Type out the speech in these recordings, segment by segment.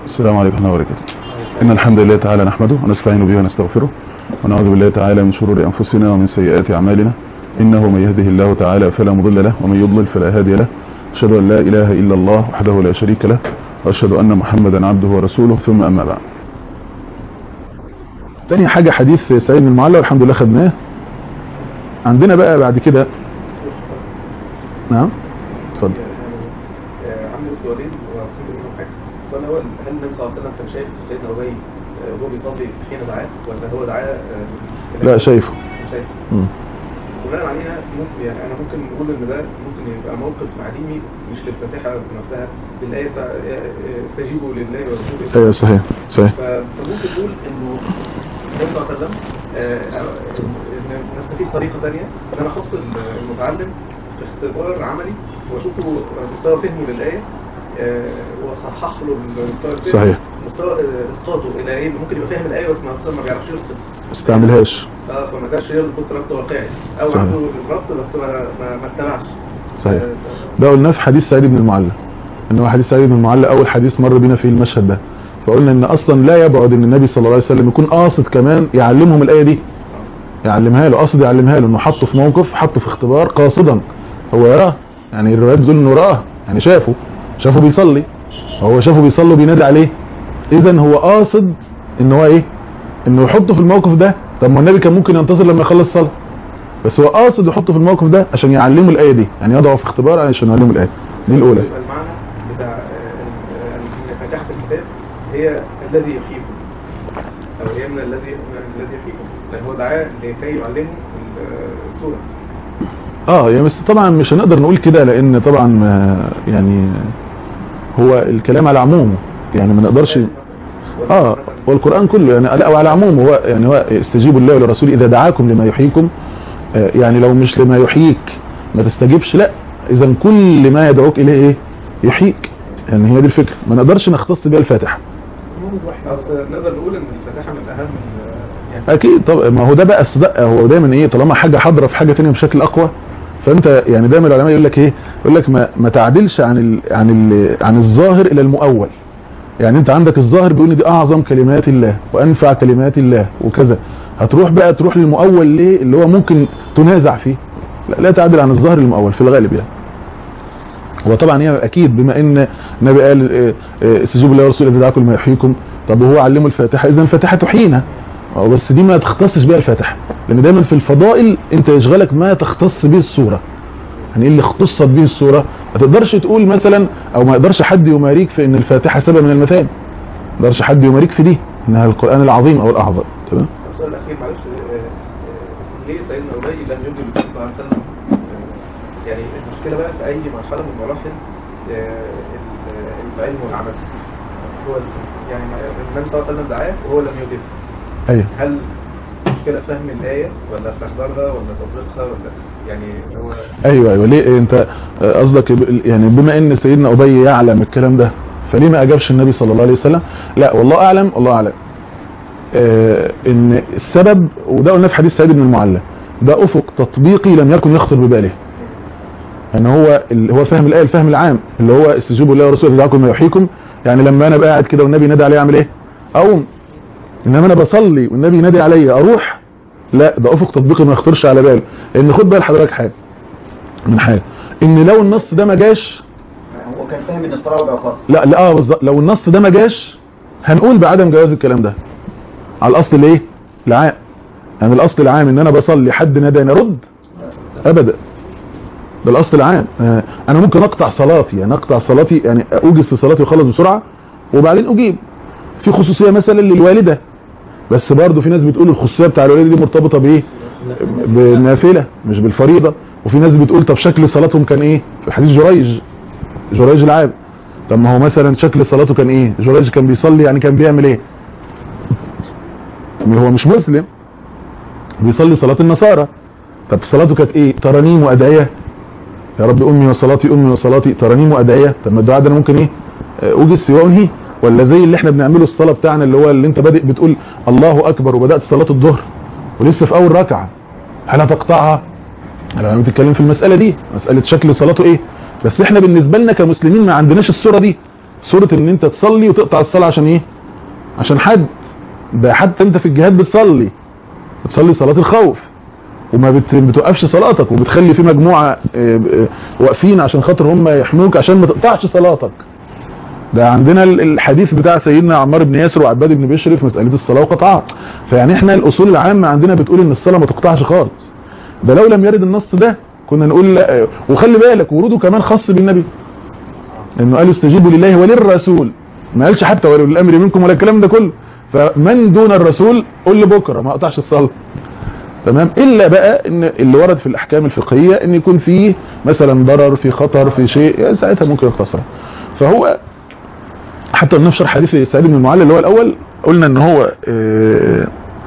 السلام عليكم ورحمة الله وبركاته إن الحمد لله تعالى نحمده ونستعين به ونستغفره ونعوذ بالله تعالى من شرور أنفسنا ومن سيئات أعمالنا إنه من يهده الله تعالى فلا مضل له ومن يضلل فلا هادي له أشهد أن لا إله إلا الله وحده لا شريك له وأشهد أن محمدا عبده ورسوله ثم أما بعد تاني حاجة حديث سعيد بن المعلى والحمد لله خدناه عندنا بقى بعد كده نعم اتفضل عمرو السؤالين وعصير منهم حاجه السؤال الاول هل النبي صلى الله عليه وسلم كان شايف سيدنا ابي وهو بيصلي حين دعاه ولا هو دعاه آه، لا شايفه كان شايف مم. بناء عليها ممكن يعني انا ممكن نقول ان ده ممكن يبقى موقف تعليمي مش للفاتحه نفسها للايه بتاع آه، استجيبوا لله ورسوله ايوه صحيح صحيح ف- فممكن نقول انه النبي صلى الله عليه وسلم آه، آه، ان نستفيد طريقه ثانيه ان انا احط المتعلم في اختبار عملي واشوفه مستوى فهمه للايه آه، واصحح له المستوى الفهم صحيح. مستوى آه، اسقاطه الى ايه ممكن يبقى فاهم الايه بس ما ما بيعرفش يسقط ما استعملهاش اه فما قدرش يربط ربط واقعي او صحيح. عنده الربط بس ما ما, ما اتبعش صحيح آه، ده قلناه في حديث سعيد بن المعلى ان هو حديث سعيد بن المعلى اول حديث مر بينا فيه المشهد ده فقلنا ان اصلا لا يبعد ان النبي صلى الله عليه وسلم يكون قاصد كمان يعلمهم الايه دي يعلمها له قاصد يعلمها له انه حطه في موقف حطه في اختبار قاصدا هو يراه يعني الروايات بتقول انه راه يعني شافه شافه بيصلي هو شافه بيصلي وبينادي عليه اذا هو قاصد ان هو ايه انه يحطه في الموقف ده طب ما النبي كان ممكن ينتظر لما يخلص صلاه بس هو قاصد يحطه في الموقف ده عشان يعلمه الايه دي يعني يضعه في اختبار عشان يعلمه الايه دي الاولى يبقى المعنى بتاع آه، آه، ان فتحت الكتاب هي الذي يخيفه او هي من الذي من الذي يخيفه لان هو دعاه لكي يعلمه السوره اه يعني بس طبعا مش هنقدر نقول كده لان طبعا ما يعني هو الكلام على عمومه يعني ما نقدرش اه والقران كله يعني لا وعلى عمومه هو يعني هو استجيبوا الله ولرسوله اذا دعاكم لما يحييكم آه يعني لو مش لما يحييك ما تستجيبش لا اذا كل ما يدعوك اليه ايه يحييك يعني هي دي الفكره ما نقدرش نختص بيها الفاتحه بس نقدر نقول ان الفاتحه من اهم آه، يعني اكيد طب ما هو ده بقى الصدق هو دايما ايه طالما حاجه حاضره في حاجه تانية بشكل اقوى فانت يعني دايما العلماء يقول لك ايه يقول لك ما, ما تعدلش عن ال عن ال عن الظاهر الى المؤول يعني انت عندك الظاهر بيقول إن دي اعظم كلمات الله وانفع كلمات الله وكذا هتروح بقى تروح للمؤول ليه اللي هو ممكن تنازع فيه لا, لا تعدل عن الظاهر للمؤول في الغالب يعني وطبعا هي اكيد بما ان النبي قال اه، اه، استجيبوا الله ورسوله اذا دعاكم لما يحييكم طب وهو علمه الفاتحه اذا الفاتحه تحيينا اه، بس دي ما تختصش بيها الفاتحه لان دايما في الفضائل انت يشغلك ما تختص به السوره يعني ايه اللي اختصت به السوره ما تقدرش تقول مثلا او ما يقدرش حد يماريك في ان الفاتحه سبب من المثاني ما يقدرش حد يماريك في دي انها القران العظيم او الاعظم تمام السؤال الاخير معلش آه، آه، ليه سيدنا ابي لم يجب النبي صلى الله عليه وسلم آه، يعني المشكله بقى في اي مرحله من مراحل آه، ال- العلم والعمل هو ال- يعني النبي صلى الله عليه وسلم دعاه وهو لم يجب ايوه هل مشكله فهم الايه ولا استحضارها ولا تطبيقها ولا يعني هو ايوه ايوه ليه انت آه، قصدك ب- يعني بما ان سيدنا ابي يعلم الكلام ده فليه ما اجابش النبي صلى الله عليه وسلم لا والله اعلم الله اعلم آه ان السبب وده قلنا في حديث سعيد بن المعلى ده افق تطبيقي لم يكن يخطر بباله ان هو ال- هو فهم الايه الفهم العام اللي هو استجيبوا الله ورسوله دعاكم ما يحييكم يعني لما انا بقى قاعد كده والنبي نادي عليا اعمل ايه اقوم انما انا بصلي والنبي ينادي عليا اروح لا ده افق تطبيقي ما يخطرش على باله لان خد بال حضرتك حاجه من حاجه ان لو النص ده ما جاش هو كان فاهم ان الصلاه بقى خاص لا لا اه بالظبط لو النص ده ما جاش هنقول بعدم جواز الكلام ده على الاصل الايه العام يعني الاصل العام ان انا بصلي حد ناداني ارد ابدا ده الاصل العام آه، انا ممكن اقطع صلاتي يعني اقطع صلاتي يعني اوجز في صلاتي واخلص بسرعه وبعدين اجيب في خصوصيه مثلا للوالده بس برضه في ناس بتقول الخصوصيه بتاع الوالده دي مرتبطه بايه بالنافله مش بالفريضه وفي ناس بتقول طب شكل صلاتهم كان ايه في حديث جريج جريج العاب طب ما هو مثلا شكل صلاته كان ايه جريج كان بيصلي يعني كان بيعمل ايه هو مش مسلم بيصلي صلاة النصارى طب صلاته كانت ايه ترانيم وادعية يا رب امي وصلاتي امي وصلاتي ترانيم وادعية طب ما الدعاء ده انا ممكن ايه آه، اوجز سواه وانهي ولا زي اللي احنا بنعمله الصلاة بتاعنا اللي هو اللي انت بادئ بتقول الله اكبر وبدأت صلاة الظهر ولسه في اول ركعة هل هتقطعها انا بنتكلم في المسألة دي مسألة شكل صلاته ايه بس احنا بالنسبة لنا كمسلمين ما عندناش الصورة دي صورة ان انت تصلي وتقطع الصلاة عشان ايه عشان حد ده حتى انت في الجهاد بتصلي بتصلي صلاة الخوف وما بت- بتوقفش صلاتك وبتخلي في مجموعة آه، آه، واقفين عشان خاطر هم يحموك عشان ما تقطعش صلاتك ده عندنا ال- الحديث بتاع سيدنا عمار بن ياسر وعباد بن بشر في مسألة الصلاة وقطعها فيعني احنا الاصول العامة عندنا بتقول ان الصلاة ما تقطعش خالص ده لو لم يرد النص ده كنا نقول لا وخلي بالك وروده كمان خاص بالنبي انه قال استجيبوا لله وللرسول ما قالش حتى ولي الامر منكم ولا الكلام ده كله فمن دون الرسول قول لبكره ما اقطعش الصلاه تمام الا بقى ان اللي ورد في الاحكام الفقهيه ان يكون فيه مثلا ضرر في خطر في شيء يعني ساعتها ممكن يختصر فهو حتى قلنا في شرح حديث سعيد بن المعلى اللي هو الاول قلنا ان هو آه،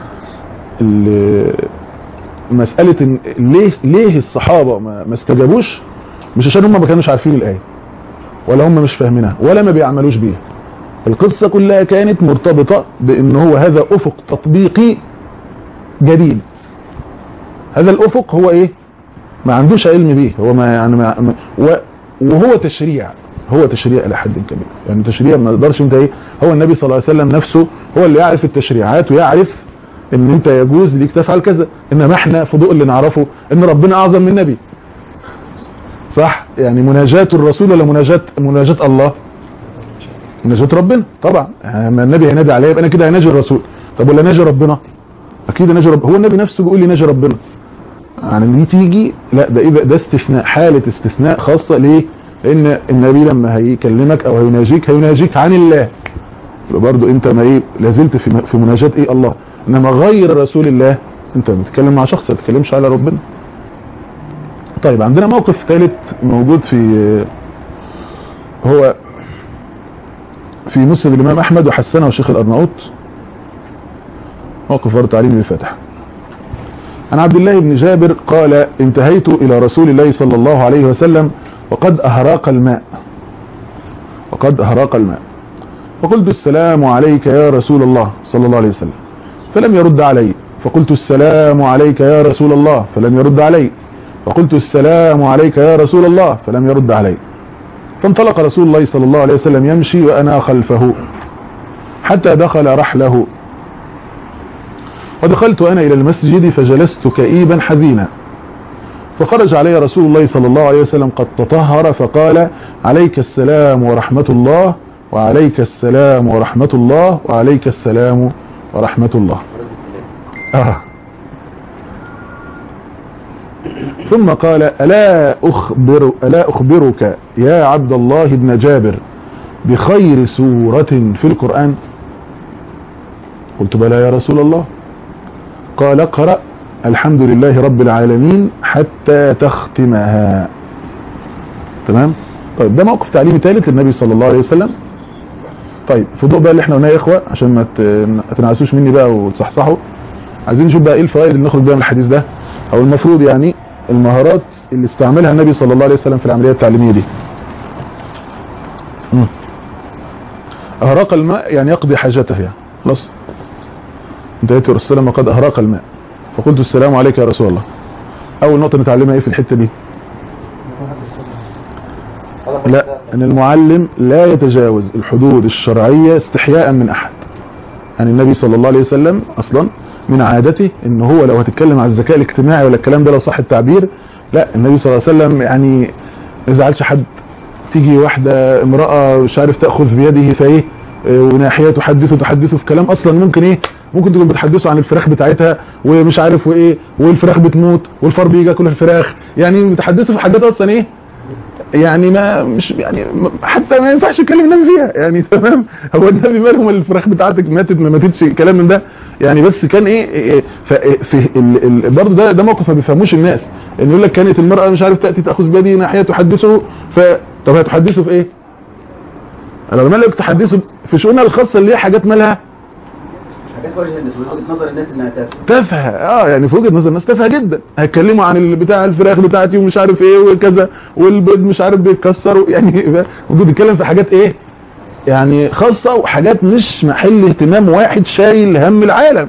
ال- مساله إن ليه ليه الصحابه ما ما استجابوش مش عشان هم ما كانوش عارفين الايه ولا هم مش فاهمينها ولا ما بيعملوش بيها القصة كلها كانت مرتبطة بان هو هذا افق تطبيقي جديد هذا الافق هو ايه ما عندوش علم بيه هو ما يعني ما ما- و- وهو تشريع هو تشريع الى حد كبير يعني تشريع ما تقدرش انت ايه هو النبي صلى الله عليه وسلم نفسه هو اللي يعرف التشريعات ويعرف ان انت يجوز ليك تفعل كذا انما احنا في ضوء اللي نعرفه ان ربنا اعظم من النبي صح يعني مناجاة الرسول ولا مناجاة مناجاة الله مناجاة ربنا طبعا يعني لما النبي هينادي عليا يبقى انا كده هناجي الرسول طب ولا ناجي ربنا اكيد ناجي رب هو النبي نفسه بيقول لي ناجي ربنا يعني دي تيجي لا ده ايه بقى؟ ده استثناء حالة استثناء خاصة ليه لان النبي لما هيكلمك او هيناجيك هيناجيك عن الله يبقى برضه انت ما ايه لازلت في في مناجاة ايه الله انما غير رسول الله انت بتتكلم مع شخص ما بتتكلمش على ربنا طيب عندنا موقف ثالث موجود في هو في مسند الامام احمد وحسنه وشيخ الارناؤوط موقف برضه تعليم الفاتحه عن عبد الله بن جابر قال انتهيت الى رسول الله صلى الله عليه وسلم وقد اهراق الماء وقد اهراق الماء فقلت السلام عليك يا رسول الله صلى الله عليه وسلم فلم يرد علي فقلت السلام عليك يا رسول الله فلم يرد علي فقلت السلام عليك يا رسول الله فلم يرد علي فانطلق رسول الله صلى الله عليه وسلم يمشي وأنا خلفه حتى دخل رحله ودخلت أنا إلى المسجد فجلست كئيبا حزينا فخرج علي رسول الله صلى الله عليه وسلم قد تطهر فقال عليك السلام ورحمة الله وعليك السلام ورحمة الله وعليك السلام ورحمة الله آه. ثم قال ألا, أخبر ألا أخبرك يا عبد الله بن جابر بخير سورة في القرآن قلت بلى يا رسول الله قال اقرأ الحمد لله رب العالمين حتى تختمها تمام طيب ده موقف تعليمي ثالث للنبي صلى الله عليه وسلم طيب في ضوء بقى اللي احنا قلناه يا اخوه عشان ما ت- ما تنعسوش مني بقى وتصحصحوا عايزين نشوف بقى ايه الفوائد اللي نخرج بيها من الحديث ده او المفروض يعني المهارات اللي استعملها النبي صلى الله عليه وسلم في العمليه التعليميه دي مم. اهراق الماء يعني يقضي حاجته يعني خلاص انتهيت يا رسول الله قد اهراق الماء فقلت السلام عليك يا رسول الله اول نقطه نتعلمها ايه في الحته دي لا ان المعلم لا يتجاوز الحدود الشرعيه استحياء من احد يعني النبي صلى الله عليه وسلم اصلا من عادته ان هو لو هتتكلم على الذكاء الاجتماعي ولا الكلام ده لو صح التعبير لا النبي صلى الله عليه وسلم يعني ما يزعلش حد تيجي واحدة امرأة مش عارف تأخذ بيده فايه اه، وناحية تحدثه تحدثه في كلام اصلا ممكن ايه ممكن تكون بتحدثه عن الفراخ بتاعتها ومش عارف وايه والفراخ بتموت والفار بيجي ياكل الفراخ يعني بتحدثه في حاجات اصلا ايه يعني ما مش يعني ما- حتى ما ينفعش يتكلم النبي فيها يعني تمام هو النبي مالهم الفراخ بتاعتك ماتت ما ماتتش كلام من ده يعني بس كان ايه, إيه ف- في ال- ال- برضه ده ده موقف ما بيفهموش الناس ان يقول لك كانت المراه مش عارف تاتي تاخذ بيدي ناحيه تحدثه ف طب هتحدثه في ايه؟ انا لما لك تحدثه في شؤونها الخاصه اللي هي حاجات مالها حاجات وجه الناس من وجهه نظر الناس انها تافهه تافهه اه يعني في وجهه نظر الناس تافهه جدا هيتكلموا عن ال- بتاع الفراخ بتاعتي ومش عارف ايه وكذا والبيض مش عارف بيتكسر و- يعني المفروض يتكلم في حاجات ايه يعني خاصه وحاجات مش محل اهتمام واحد شايل هم العالم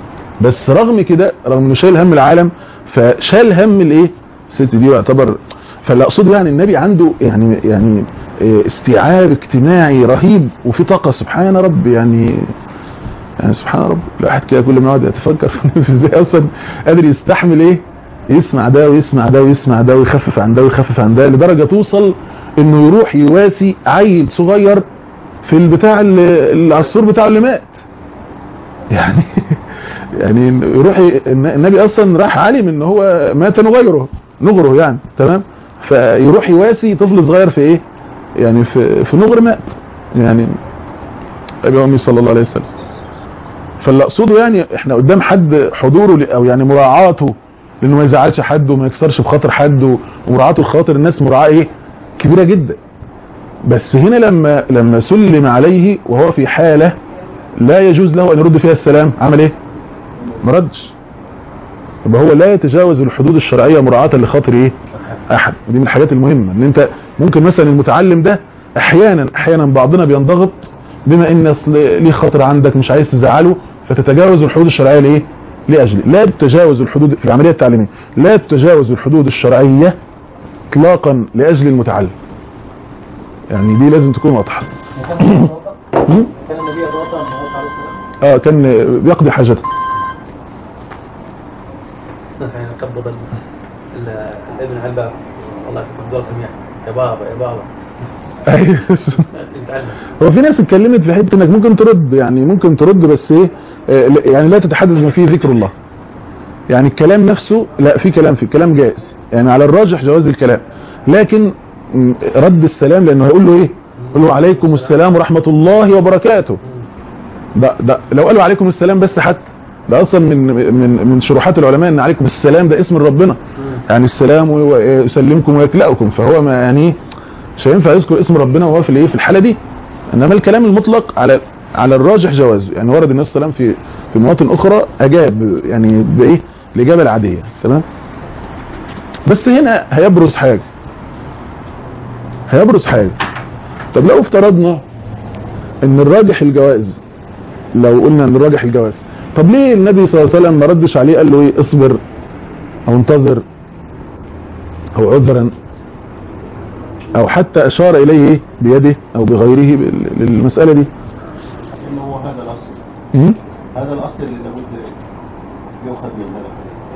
بس رغم كده رغم انه شايل هم العالم فشال هم الايه الست دي يعتبر فاللي اقصده يعني النبي عنده يعني يعني إيه، استيعاب اجتماعي رهيب وفي طاقه سبحان رب يعني يعني سبحان رب الواحد كده كل ما يقعد يتفكر في ازاي اصلا قادر يستحمل ايه يسمع ده ويسمع ده ويسمع ده ويخفف عن ده ويخفف عن ده لدرجه توصل انه يروح يواسي عيل صغير في البتاع اللي العصفور بتاعه اللي مات يعني يعني يروح ي- النبي اصلا راح علم ان هو مات نغيره نغره يعني تمام فيروح يواسي طفل صغير في ايه يعني في في نغر مات يعني ابي وامي صلى الله عليه وسلم فاللي اقصده يعني احنا قدام حد حضوره ل- او يعني مراعاته لانه ما يزعلش حد وما يكسرش بخاطر حد و- ومراعاته لخاطر الناس مراعاه ايه كبيره جدا بس هنا لما لما سلم عليه وهو في حاله لا يجوز له ان يرد فيها السلام عمل ايه ما ردش يبقى هو لا يتجاوز الحدود الشرعيه مراعاه لخاطر ايه احد ودي من الحاجات المهمه ان انت ممكن مثلا المتعلم ده احيانا احيانا بعضنا بينضغط بما ان اصل ليه خاطر عندك مش عايز تزعله فتتجاوز الحدود الشرعيه لايه لاجل لا تتجاوز الحدود في العمليه التعليميه لا تتجاوز الحدود الشرعيه اطلاقا لاجل المتعلم يعني دي لازم تكون واضحه وكان النبي يتوضا م? كان النبي يتوضا من الله عليه السلام اه كان بيقضي حاجته يعني قبض ال- ال- الابن على الباب الله يكون دور المياه يا بابا يا بابا أيوه. تتعلم هو في ناس اتكلمت في حته انك ممكن ترد يعني ممكن ترد بس ايه آه، لا- يعني لا تتحدث ما فيه ذكر الله يعني الكلام نفسه لا في كلام فيه كلام جائز يعني على الراجح جواز الكلام لكن م، رد السلام لانه هيقول له ايه يقول له عليكم السلام ورحمه الله وبركاته ده ده لو قالوا عليكم السلام بس حتى ده اصلا من من من شروحات العلماء ان عليكم السلام ده اسم ربنا يعني السلام ويسلمكم ويكلأكم فهو ما يعني مش هينفع يذكر اسم ربنا وهو في الايه في الحاله دي انما الكلام المطلق على على الراجح جوازه يعني ورد الناس صلى الله عليه وسلم في في مواطن اخرى اجاب يعني بايه الاجابه العاديه تمام بس هنا هيبرز حاجه هيبرز حاجه طب لو افترضنا ان الراجح الجواز لو قلنا ان الراجح الجواز طب ليه النبي صلى الله عليه وسلم ما ردش عليه قال له ايه اصبر او انتظر او عذرا او حتى اشار اليه إيه؟ بيده او بغيره بال- للمسألة دي إنه هو هذا الأصل م? هذا الأصل اللي لابد يؤخذ من هذا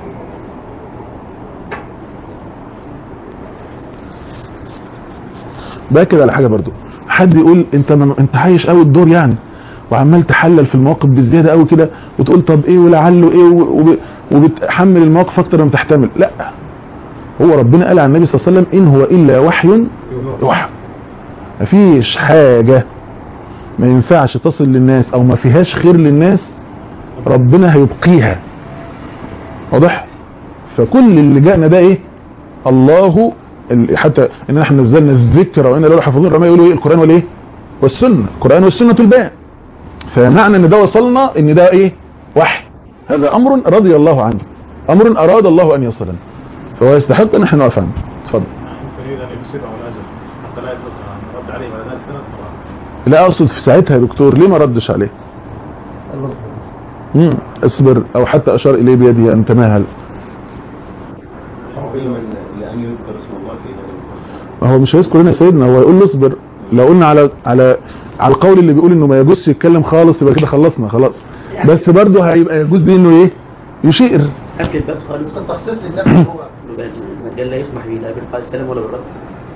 باكد على حاجة برضو حد يقول انت ما انت عايش قوي الدور يعني وعمال تحلل في المواقف بالزيادة قوي كده وتقول طب ايه ولعله ايه وب- وبتحمل المواقف اكتر ما تحتمل لا هو ربنا قال عن النبي صلى الله عليه وسلم ان هو الا وحي يوحى مفيش حاجة ما ينفعش تصل للناس او ما فيهاش خير للناس ربنا هيبقيها واضح فكل اللي جاءنا ده ايه الله ال- حتى ان احنا نزلنا الذكر وانا له حافظين الرماء يقولوا ايه القران والايه والسنه القران والسنه البيان فمعنى ان ده وصلنا ان ده ايه وحي هذا امر رضي الله عنه امر اراد الله ان يصلنا فهو يستحق ان احنا نقف عنه اتفضل يريد ان يصيبه الاجل حتى لا يطلق عنه رد عليه بعد ذلك ثلاث مرات لا اقصد في ساعتها يا دكتور ليه ما ردش عليه مم. اصبر او حتى اشار اليه بيده ان تماهل علما لأن يذكر اسم الله في هذا القرآن. ما هو مش هيذكر هنا سيدنا هو يقول له اصبر لو قلنا على على على القول اللي بيقول انه ما يجوزش يتكلم خالص يبقى كده خلصنا خلاص بس برضه هيبقى يجوز دي انه ايه يشير قبل الباب خالص التخصيص للنبي هو يبقى المجال لا يسمح به لا بالقاء السلام ولا بالرد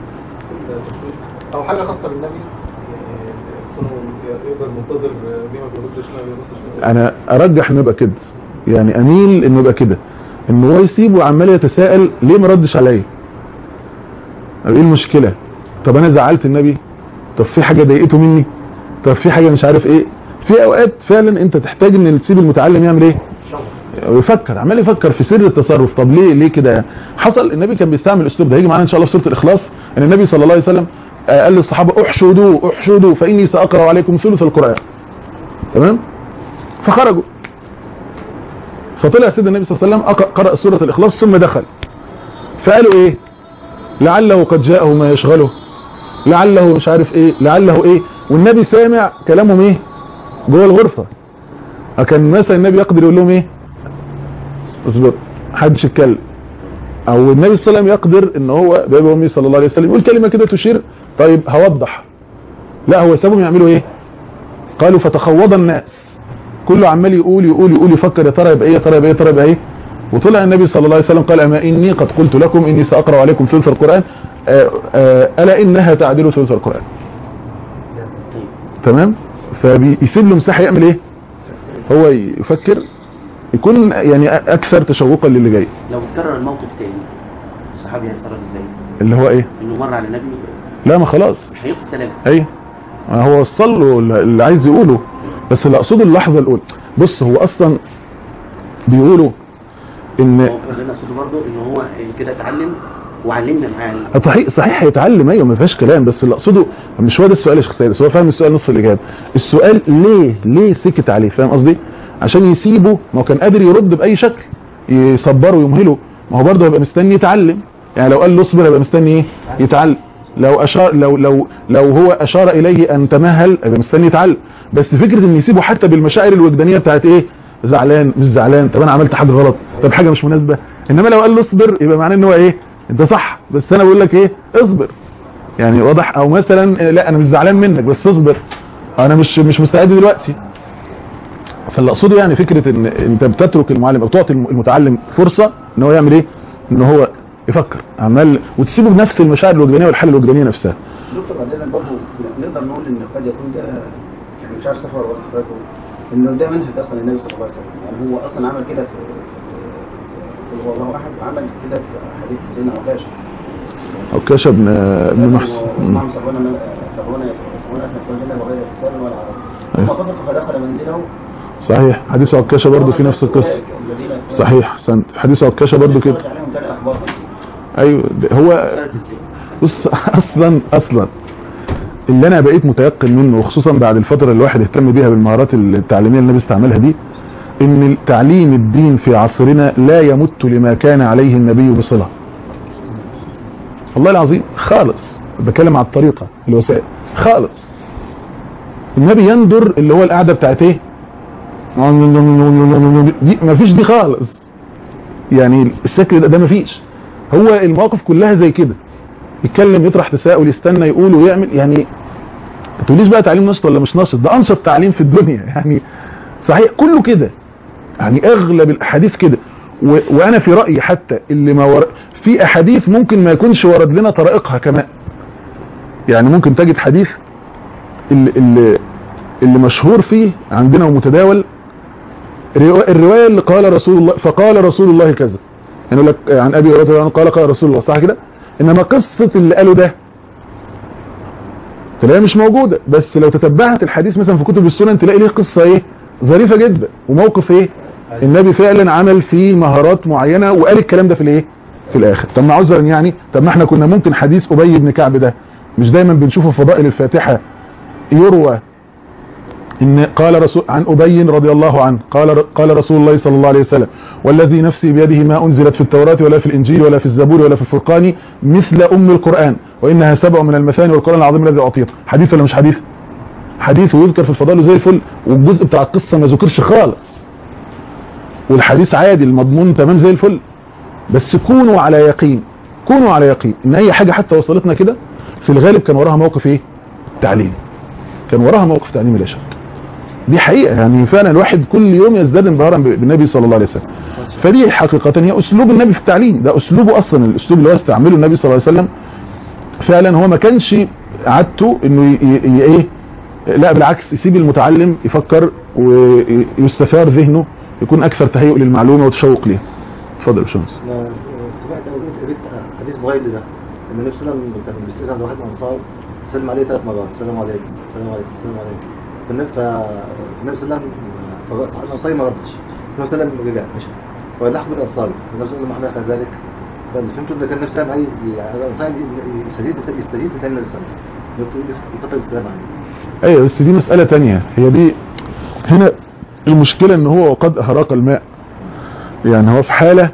او حاجه خاصه بالنبي يعني يكون يقدر منتظر ليه ما بيردش لا بيردش انا ارجح انه يبقى كده يعني اميل انه يبقى كده ان هو يسيب وعمال يتساءل ليه ما ردش عليا طب ايه المشكله طب انا زعلت النبي طب في حاجه ضايقته مني طب في حاجه مش عارف ايه في اوقات فعلا انت تحتاج ان تسيب المتعلم يعمل ايه ويفكر عمال يفكر في سر التصرف طب ليه ليه كده حصل النبي كان بيستعمل الاسلوب ده هيجي معانا ان شاء الله في سوره الاخلاص ان النبي صلى الله عليه وسلم آه، قال للصحابه احشدوا احشدوا فاني ساقرا عليكم ثلث القران تمام فخرجوا فطلع سيدنا النبي صلى الله عليه وسلم أق- قرأ سورة الإخلاص ثم دخل فقالوا إيه لعله قد جاءه ما يشغله لعله مش عارف إيه لعله إيه والنبي سامع كلامهم إيه جوه الغرفة كان مثلا النبي يقدر يقول لهم إيه اصبر محدش يتكلم او النبي صلى الله عليه وسلم يقدر ان هو بابي وامي صلى الله عليه وسلم يقول كلمه كده تشير طيب هوضح لا هو سابهم يعملوا ايه قالوا فتخوض الناس كله عمال يقول يقول يقول يفكر يا ترى يبقى ايه يا ترى يبقى ايه يا ترى يبقى ايه وطلع النبي صلى الله عليه وسلم قال اما اني قد قلت لكم اني ساقرا عليكم ثلث القران آه، آه، الا انها تعدل ثلث القران تمام فبيسيب له مساحه يعمل ايه هو يفكر يكون يعني اكثر تشوقا للي جاي لو اتكرر الموقف تاني الصحابي هيتصرف ازاي؟ اللي هو ايه انه مر على النبي لا ما خلاص مش هيلقي سلام ايوه ما هو وصل له اللي عايز يقوله بس اللي اقصده اللحظه الاولى بص هو اصلا بيقولوا ان هو اللي انا اقصده برضه ان هو كده اتعلم وعلمنا معاه صحيح صحيح هيتعلم ايوه ما فيهاش كلام بس اللي اقصده مش هو ده السؤال يا شيخ سيد بس هو فاهم السؤال نص الاجابه السؤال ليه ليه سكت عليه فاهم قصدي عشان يسيبه ما هو كان قادر يرد باي شكل يصبره ويمهله ما هو برضه هيبقى مستني يتعلم يعني لو قال له اصبر هيبقى مستني ايه يتعلم لو اشار لو لو لو هو اشار اليه ان تمهل هيبقى مستني يتعلم بس فكره ان يسيبه حتى بالمشاعر الوجدانيه بتاعت ايه زعلان مش زعلان طب انا عملت حاجه غلط طب حاجه مش مناسبه انما لو قال له اصبر يبقى معناه ان هو ايه انت صح بس انا بقول لك ايه اصبر يعني واضح او مثلا لا انا مش زعلان منك بس اصبر انا مش مش مستعد دلوقتي فاللي اقصده يعني فكره ان انت بتترك المعلم او تعطي المتعلم فرصه ان هو يعمل ايه ان هو يفكر عمال وتسيبه بنفس المشاعر الوجدانيه والحاله الوجدانيه نفسها دكتور بعد اذنك برضه نقدر نقول ان قد يكون ده يعني مش عارف صفر ولا حضرتك انه ده منهج اصلا النبي صلى الله عليه وسلم يعني هو اصلا عمل كده في في هو الله احد وعمل كده في حديث سيدنا عكاشه او كاشا ابن ابن محسن اللهم صبرنا صبرنا صبرنا احنا كلنا وغير حساب ولا عرب ثم صدق فدخل منزله صحيح حديث عكاشة برضو في نفس القصة صحيح احسنت حديث عكاشة برضو كده عليهم تاني اخبار ايوه ده هو بص اصلا اصلا اللي انا بقيت متيقن منه وخصوصا بعد الفترة اللي الواحد اهتم بيها بالمهارات التعليمية اللي النبي استعملها دي ان تعليم الدين في عصرنا لا يمت لما كان عليه النبي بصلة والله العظيم خالص بتكلم على الطريقة الوسائل خالص النبي يندر اللي هو القعدة بتاعت ايه دي مفيش دي خالص يعني الشكل ده, ده مفيش هو المواقف كلها زي كده يتكلم يطرح تساؤل يستنى يقول ويعمل يعني ما تقوليش بقى تعليم نشط ولا مش نشط ده انشط تعليم في الدنيا يعني صحيح كله كده يعني اغلب الاحاديث كده و... وانا في رايي حتى اللي ما ور... في احاديث ممكن ما يكونش ورد لنا طرائقها كمان يعني ممكن تجد حديث اللي, اللي, اللي مشهور فيه عندنا ومتداول الرواية اللي قال رسول الله فقال رسول الله كذا يعني لك عن ابي هريره قال قال رسول الله صح كده انما قصة اللي قاله ده تلاقيها مش موجودة بس لو تتبعت الحديث مثلا في كتب السنن تلاقي ليه قصة ايه ظريفة جدا وموقف ايه النبي فعلا عمل فيه مهارات معينة وقال الكلام ده في الايه في الاخر طب ما عذرا يعني طب ما احنا كنا ممكن حديث ابي بن كعب ده مش دايما بنشوفه في فضائل الفاتحة يروى إن قال رسول عن أبي رضي الله عنه قال قال رسول الله صلى الله عليه وسلم والذي نفسي بيده ما أنزلت في التوراة ولا في الإنجيل ولا في الزبور ولا في الفرقان مثل أم القرآن وإنها سبع من المثاني والقرآن العظيم الذي أعطيته حديث ولا مش حديث حديث ويذكر في الفضائل زي الفل والجزء بتاع القصة ما ذكرش خالص والحديث عادي المضمون تمام زي الفل بس كونوا على يقين كونوا على يقين ان اي حاجة حتى وصلتنا كده في الغالب كان وراها موقف ايه تعليم كان وراها موقف تعليمي لا شك دي حقيقة يعني فعلا الواحد كل يوم يزداد انبهارا بالنبي صلى الله عليه وسلم فدي حقيقة هي اسلوب النبي في التعليم ده اسلوبه اصلا الاسلوب اللي هو استعمله النبي صلى الله عليه وسلم فعلا هو ما كانش عادته انه ايه لا بالعكس يسيب المتعلم يفكر ويستثار ذهنه يكون اكثر تهيؤ للمعلومة وتشوق ليها اتفضل يا باشمهندس انا سمعت او قريت حديث بغير ده ان النبي صلى الله عليه وسلم كان بيستاذن واحد من الانصار سلم عليه ثلاث مرات السلام عليكم السلام عليكم السلام عليكم فالنبي فالنبي صلى الله عليه وسلم الانصاري ما ردش النبي صلى الله عليه وسلم رجع مشى ولحق بالانصاري النبي صلى الله عليه وسلم ذلك فهمت ان كان نفسه عايز الانصاري يستزيد يستزيد لسان النبي صلى الله عليه وسلم يفضل السلام عليه ايوه بس دي مسألة تانية هي دي هنا المشكلة ان هو قد اهراق الماء يعني هو في حالة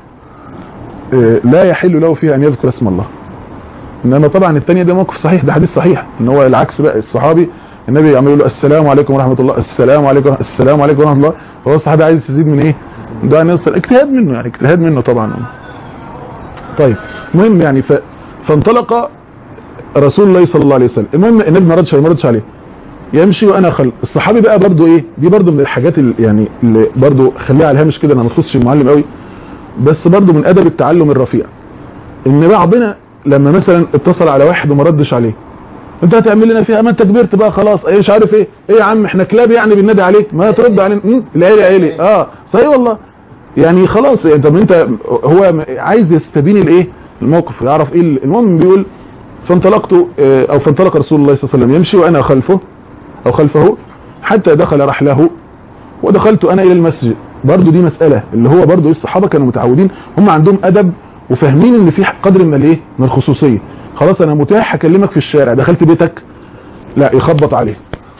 لا يحل له فيها ان يذكر اسم الله انما طبعا التانية ده موقف صحيح ده حديث صحيح ان هو العكس بقى الصحابي النبي يعمل له السلام عليكم ورحمة الله السلام عليكم السلام عليكم ورحمة الله هو الصحابي عايز يزيد من ايه ده نصر اجتهاد منه يعني اجتهاد منه طبعا طيب المهم يعني ف... فانطلق رسول الله صلى الله عليه وسلم المهم النبي ما ردش ما ردش عليه يمشي وانا خل الصحابي بقى برضو ايه دي برضو من الحاجات اللي يعني اللي برضو خليها على الهامش كده انا ما تخصش المعلم قوي بس برضو من ادب التعلم الرفيع ان بعضنا لما مثلا اتصل على واحد وما ردش عليه انت هتعمل لنا فيها ما انت كبرت بقى خلاص ايه مش عارف ايه ايه يا عم احنا كلاب يعني بالنادي عليك ما ترد علينا امم العيلي عيلي اه صحيح والله يعني خلاص يعني طب انت هو عايز يستبين الايه الموقف يعرف ايه المهم بيقول فانطلقت اه، او فانطلق رسول الله صلى الله عليه وسلم يمشي وانا خلفه او خلفه حتى دخل رحله ودخلت انا الى المسجد برضو دي مسألة اللي هو برضو ايه الصحابة كانوا متعودين هم عندهم ادب وفاهمين ان في قدر من الايه من الخصوصية خلاص انا متاح اكلمك في الشارع دخلت بيتك لا يخبط عليه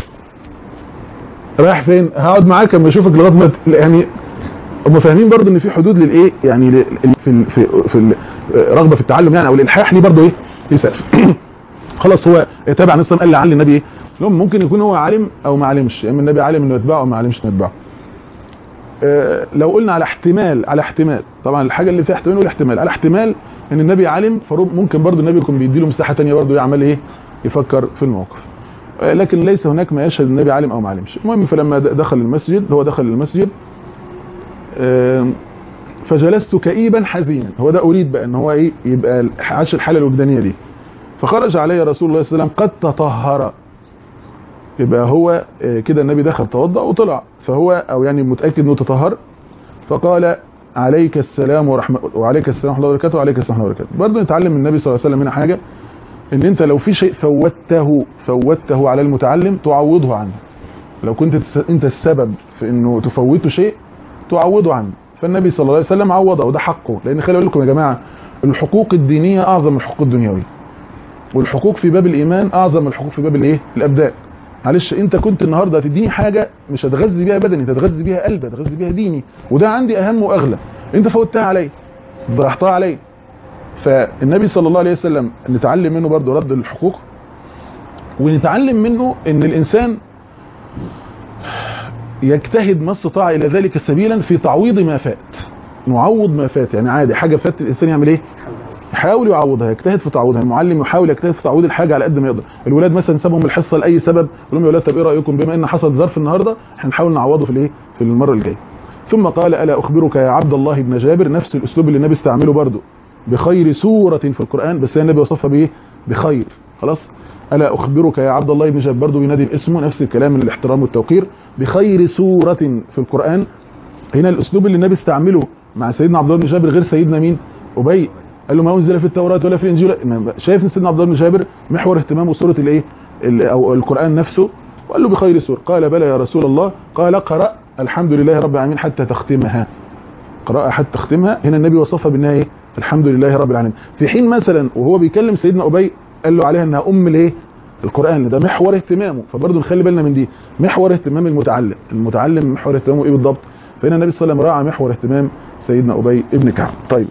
رايح فين هقعد معاك اما اشوفك لغايه ما ت- يعني هم فاهمين برضو ان في حدود للايه يعني ل- في ال في في ال- رغبه في التعلم يعني او الالحاح ليه برضو ايه ليه سقف خلاص هو تابع نصا قال لعل النبي ايه لهم ممكن يكون هو عالم او ما علمش يا اما النبي عالم انه يتبعه او ما علمش انه يتبعه آه، لو قلنا على احتمال على احتمال طبعا الحاجه اللي فيها احتمال والاحتمال على احتمال ان النبي عالم فممكن برضو النبي يكون بيديله مساحه تانية برضو يعمل ايه يفكر في الموقف آه، لكن ليس هناك ما يشهد النبي عالم او ما علمش المهم فلما د- دخل المسجد هو دخل المسجد آم، فجلست كئيبا حزينا هو ده اريد بقى ان هو ايه يبقى عاش الحاله الوجدانيه دي فخرج علي رسول الله صلى الله عليه وسلم قد تطهر يبقى هو آه، كده النبي دخل توضأ وطلع فهو او يعني متاكد انه تطهر فقال عليك السلام ورحمه وعليك السلام ورحمه الله وبركاته وعليك السلام ورحمه الله وبركاته برضه نتعلم من النبي صلى الله عليه وسلم هنا حاجه ان انت لو في شيء فوتته فوتته على المتعلم تعوضه عنه لو كنت تس- انت السبب في انه تفوته شيء تعوضه عنه فالنبي صلى الله عليه وسلم عوضه وده حقه لان خلي بالكم يا جماعه الحقوق الدينيه اعظم من الحقوق الدنيويه والحقوق في باب الايمان اعظم من الحقوق في باب الايه الابدان معلش انت كنت النهارده هتديني حاجه مش هتغذي بيها بدني هتغذي بيها قلبي هتغذي بيها ديني وده عندي اهم واغلى انت فوتها عليا ضيعتها عليا فالنبي صلى الله عليه وسلم نتعلم منه برضه رد الحقوق ونتعلم منه ان الانسان يجتهد ما استطاع الى ذلك سبيلا في تعويض ما فات نعوض ما فات يعني عادي حاجه فاتت الانسان يعمل ايه يحاول يعوضها يجتهد في تعويضها المعلم يحاول يجتهد في تعويض الحاجه على قد ما يقدر الولاد مثلا سابهم الحصه لاي سبب يقول لهم يا ولاد طب ايه رايكم بما ان حصل ظرف النهارده احنا نحاول نعوضه في الايه في المره الجايه ثم قال الا اخبرك يا عبد الله بن جابر نفس الاسلوب اللي النبي استعمله برضه بخير سوره في القران بس هي النبي وصفها بايه بخير خلاص الا اخبرك يا عبد الله بن جابر برضه بينادي باسمه نفس الكلام من الاحترام والتوقير بخير سوره في القران هنا الاسلوب اللي النبي استعمله مع سيدنا عبد الله بن جابر غير سيدنا مين ابي قال له ما انزل في التوراة ولا في الانجيل شايف ان سيدنا عبد الله بن جابر محور اهتمامه سوره الايه ال- او القران نفسه وقال له بخير سوره قال بلى يا رسول الله قال قرأ الحمد لله رب العالمين حتى تختمها قراءة حتى تختمها هنا النبي وصفها بانها ايه الحمد لله رب العالمين في حين مثلا وهو بيكلم سيدنا ابي قال له عليها انها ام الايه القران ده محور اهتمامه فبرضه نخلي بالنا من دي محور اهتمام المتعلم المتعلم محور اهتمامه ايه بالضبط فهنا النبي صلى الله عليه وسلم راعى محور اهتمام سيدنا ابي ابن كعب طيب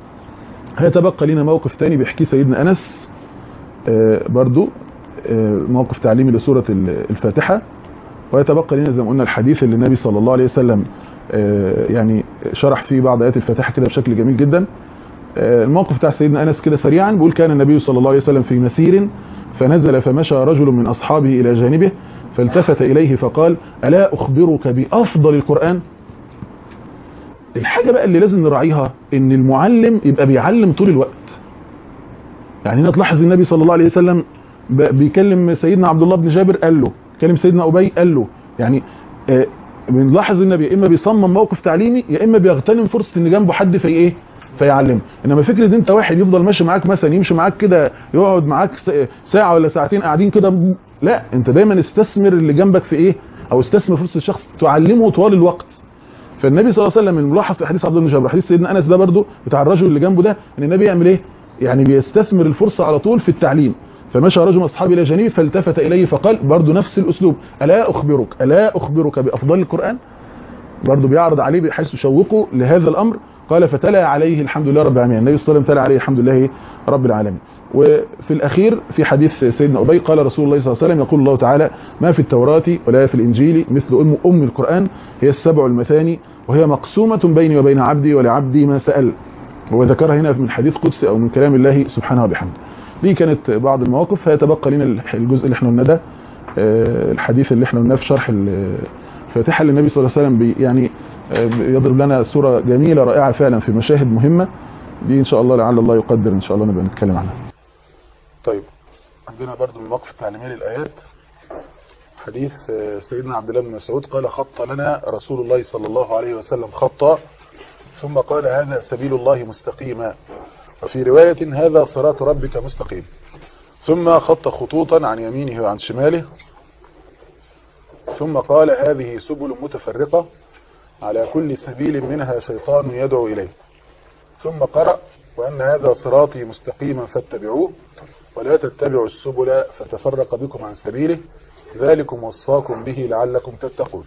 هيتبقى لنا موقف تاني بيحكيه سيدنا انس آه، برضو آه، موقف تعليمي لسوره ال- الفاتحه ويتبقى لنا زي ما قلنا الحديث اللي النبي صلى الله عليه وسلم آه، يعني شرح فيه بعض ايات الفاتحه كده بشكل جميل جدا آه، الموقف بتاع سيدنا انس كده سريعا بيقول كان النبي صلى الله عليه وسلم في مسير فنزل فمشى رجل من اصحابه الى جانبه فالتفت اليه فقال الا اخبرك بافضل القران الحاجه بقى اللي لازم نراعيها ان المعلم يبقى بيعلم طول الوقت يعني هنا تلاحظ النبي صلى الله عليه وسلم ب- بيكلم سيدنا عبد الله بن جابر قال له كلم سيدنا ابي قال له يعني آه، بنلاحظ النبي يا اما بيصمم موقف تعليمي يا اما بيغتنم فرصه ان جنبه حد في ايه فيعلمه انما فكره انت واحد يفضل ماشي معاك مثلا يمشي معاك كده يقعد معاك س- ساعه ولا ساعتين قاعدين كده م- لا انت دايما استثمر اللي جنبك في ايه او استثمر فرصه الشخص تعلمه طوال الوقت فالنبي صلى الله عليه وسلم الملاحظ في حديث عبد الله بن جابر حديث سيدنا انس ده برضو بتاع الرجل اللي جنبه ده ان النبي يعمل ايه يعني بيستثمر الفرصه على طول في التعليم فمشى رجل من اصحابه الى جانبه فالتفت اليه فقال برضو نفس الاسلوب الا اخبرك الا اخبرك بافضل القران برضو بيعرض عليه بحيث يشوقه لهذا الامر قال فتلا عليه الحمد لله رب العالمين النبي صلى الله عليه وسلم تلا عليه الحمد لله رب العالمين وفي الاخير في حديث سيدنا ابي قال رسول الله صلى الله عليه وسلم يقول الله تعالى ما في التوراه ولا في الانجيل مثل ام ام القران هي السبع المثاني وهي مقسومه بيني وبين عبدي ولعبدي ما سال هو ذكرها هنا من حديث قدسي او من كلام الله سبحانه وبحمده دي كانت بعض المواقف فيتبقى لنا الجزء اللي احنا قلنا ده آه، الحديث اللي احنا قلناه في شرح الفاتحه للنبي صلى الله عليه وسلم بي- يعني آه، يضرب لنا صوره جميله رائعه فعلا في مشاهد مهمه دي ان شاء الله لعل الله يقدر ان شاء الله نبقى نتكلم عنها طيب عندنا برضو من المواقف التعليميه للايات حديث آه، سيدنا عبد الله بن مسعود قال خط لنا رسول الله صلى الله عليه وسلم خطا ثم قال هذا سبيل الله مستقيما وفي رواية هذا صراط ربك مستقيم ثم خط خطوطا عن يمينه وعن شماله ثم قال هذه سبل متفرقة على كل سبيل منها شيطان يدعو إليه ثم قرأ وأن هذا صراطي مستقيما فاتبعوه ولا تتبعوا السبل فتفرق بكم عن سبيله ذلكم وصاكم به لعلكم تتقون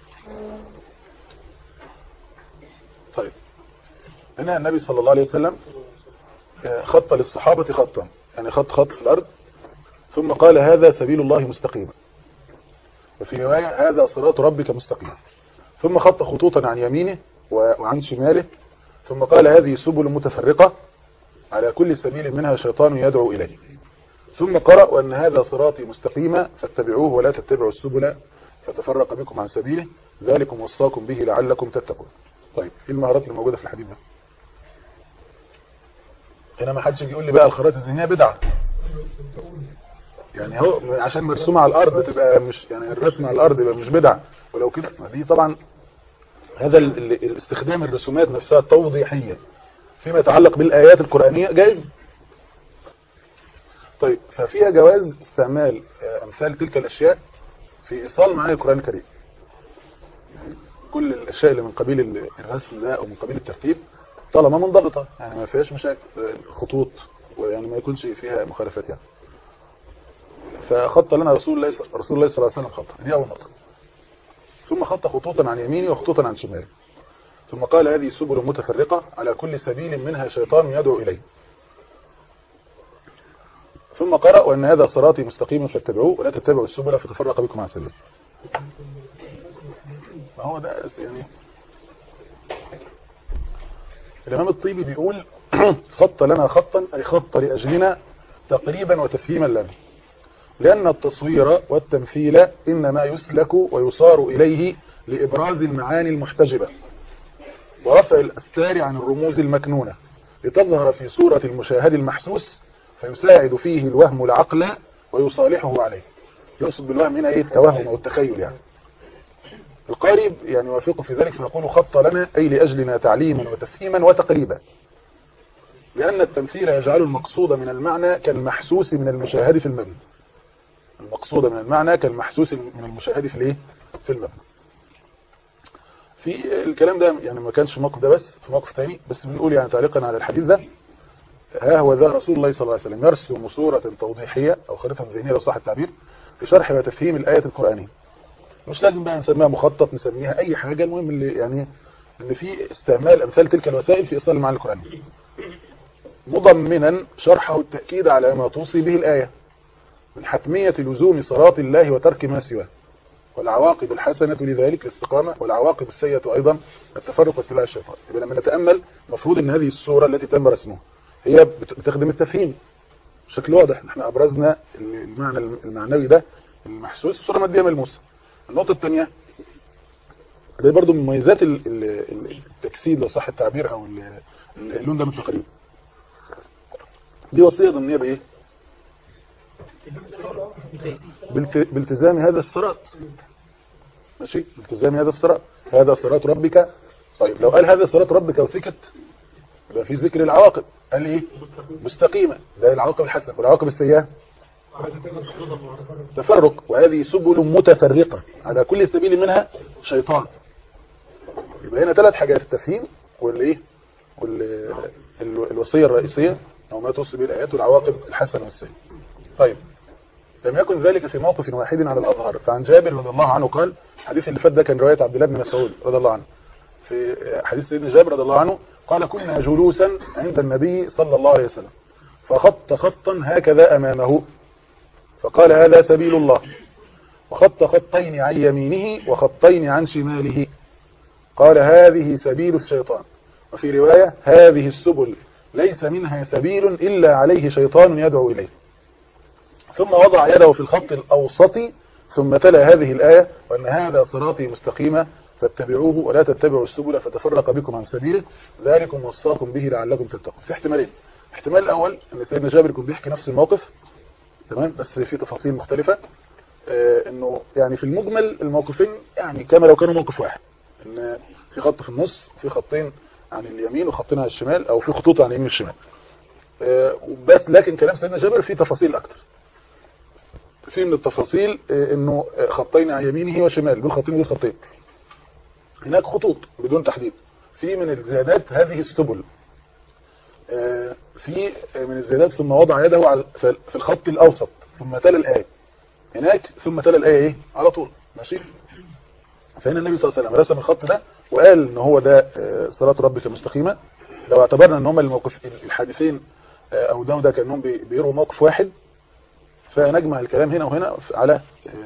طيب هنا النبي صلى الله عليه وسلم آه، خط للصحابة خطا يعني خط خط في الأرض ثم قال هذا سبيل الله مستقيما وفي رواية هذا صراط ربك مستقيما ثم خط خطوطا عن يمينه و- وعن شماله ثم قال هذه سبل متفرقة على كل سبيل منها شيطان يدعو إليه ثم قرأ وأن هذا صراطي مستقيما فاتبعوه ولا تتبعوا السبل فتفرق بكم عن سبيله ذلكم وصاكم به لعلكم تتقون طيب ايه المهارات اللي موجودة في الحديث ده هنا ما حدش يجي يقول لي بقى الخرائط الذهنيه بدعه يعني هو عشان مرسومه على الارض تبقى مش يعني الرسم على الارض يبقى مش بدعه ولو كده ما دي طبعا هذا ال- ال- الاستخدام الرسومات نفسها التوضيحيه فيما يتعلق بالايات القرانيه جائز طيب ففيها جواز استعمال آه، امثال تلك الاشياء في ايصال معاني القران الكريم كل الاشياء اللي من قبيل ال- الرسم ده او من قبيل الترتيب طالما منضبطه يعني ما فيهاش مشاكل آه، خطوط ويعني ما يكونش فيها مخالفات يعني فخط لنا رسول الله رسول الله صلى الله عليه وسلم خطا دي اول نقطه ثم خط خطوطا عن يمينه وخطوطا عن شماله ثم قال هذه سبل متفرقه على كل سبيل منها شيطان يدعو اليه ثم قرأ وأن هذا صراطي مستقيما فاتبعوه ولا تتبعوا السبل فتفرق بكم عن سبيله ما هو ده يعني الإمام الطيبي بيقول خط لنا خطا أي خط لأجلنا تقريبا وتفهيما لنا لأن التصوير والتمثيل إنما يسلك ويصار إليه لإبراز المعاني المحتجبة ورفع الأستار عن الرموز المكنونة لتظهر في صورة المشاهد المحسوس فيساعد فيه الوهم العقل ويصالحه عليه يقصد بالوهم هنا ايه التوهم او التخيل يعني القارئ يعني يوافقه في ذلك فيقول خط لنا أي لأجلنا تعليما وتفهيما وتقريبا لأن التمثيل يجعل المقصود من المعنى كالمحسوس من المشاهد في المبنى المقصود من المعنى كالمحسوس من المشاهد في الايه في المبنى في الكلام ده يعني ما كانش موقف ده بس في موقف تاني بس بنقول يعني تعليقا على الحديث ده ها هو ذا رسول الله صلى الله عليه وسلم يرسم صورة توضيحية أو خريطة ذهنية لو صح التعبير لشرح وتفهيم الآية القرآنية مش لازم بقى نسميها مخطط نسميها أي حاجة المهم اللي يعني ان في استعمال أمثال تلك الوسائل في إيصال المعاني القرآنية مضمنا شرحه التأكيد على ما توصي به الآية من حتمية لزوم صراط الله وترك ما سواه والعواقب الحسنة لذلك الاستقامة والعواقب السيئة أيضا التفرق واتباع الشيطان يبقى لما نتأمل مفروض ان هذه الصورة التي تم رسمها هي بتخدم التفهيم بشكل واضح احنا أبرزنا المعنى المعنوي ده المحسوس صورة مادية ملموسة النقطة الثانية ده برضو من مميزات التجسيد لو صح التعبير او اللون ده من التقريب دي وصية ضمنية بايه بالتزام هذا الصراط ماشي بالتزام هذا الصراط هذا صراط ربك طيب لو قال هذا صراط ربك وسكت يبقى في ذكر العواقب قال ايه مستقيمة ده العواقب الحسنة والعواقب السيئة تفرق وهذه سبل متفرقة على كل سبيل منها شيطان يبقى هنا ثلاث حاجات التفهيم والايه والوصية الرئيسية او ما توصي به الايات والعواقب الحسنة والسيئة طيب لم يكن ذلك في موقف واحد على الأظهر فعن جابر رضي الله عنه قال الحديث اللي فات ده كان رواية عبد الله بن مسعود رضي الله عنه في حديث سيدنا جابر رضي الله عنه قال كنا جلوسا عند النبي صلى الله عليه وسلم فخط خطا هكذا أمامه فقال هذا سبيل الله وخط خطين عن يمينه وخطين عن شماله قال هذه سبيل الشيطان وفي رواية هذه السبل ليس منها سبيل إلا عليه شيطان يدعو إليه ثم وضع يده في الخط الأوسط ثم تلا هذه الآية وأن هذا صراطي مستقيما فاتبعوه ولا تتبعوا السبل فتفرق بكم عن سبيله ذلكم وصاكم به لعلكم تتقون في احتمالين الاحتمال الأول أن سيدنا جابر يكون بيحكي نفس الموقف تمام بس في تفاصيل مختلفة آه انه يعني في المجمل الموقفين يعني كما لو كانوا موقف واحد ان في خط في النص في خطين عن اليمين وخطين عن الشمال او في خطوط عن اليمين والشمال آه بس لكن كلام سيدنا جابر فيه تفاصيل اكتر في من التفاصيل آه انه خطين عن يمينه وشمال دول خطين ودول خطين هناك خطوط بدون تحديد في من الزيادات هذه السبل في من الزيادات ثم وضع يده على في الخط الاوسط ثم تلا الايه هناك ثم تلا الايه ايه على طول ماشي فهنا النبي صلى الله عليه وسلم رسم الخط ده وقال ان هو ده صراط ربك المستقيمه لو اعتبرنا ان هم الموقف الحادثين او ده وده كانهم بيروا موقف واحد فنجمع الكلام هنا وهنا على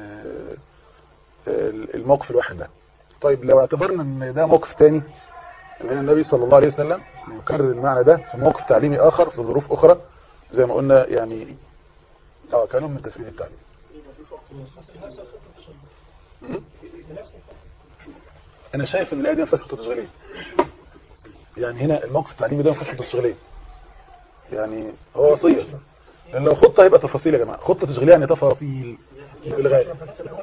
الموقف الواحد ده طيب لو اعتبرنا ان ده موقف تاني هنا النبي صلى الله عليه وسلم يكرر المعنى ده في موقف تعليمي اخر في ظروف اخرى زي ما قلنا يعني اه كانوا من تفريد التعليم انا شايف ان الايه دي ما فيهاش خطه تشغيليه يعني هنا الموقف التعليمي ده ما فيهوش خطه تشغيليه يعني هو وصيه لان لو خطه هيبقى تفاصيل يا جماعه خطه تشغيليه يعني تفاصيل في الغايه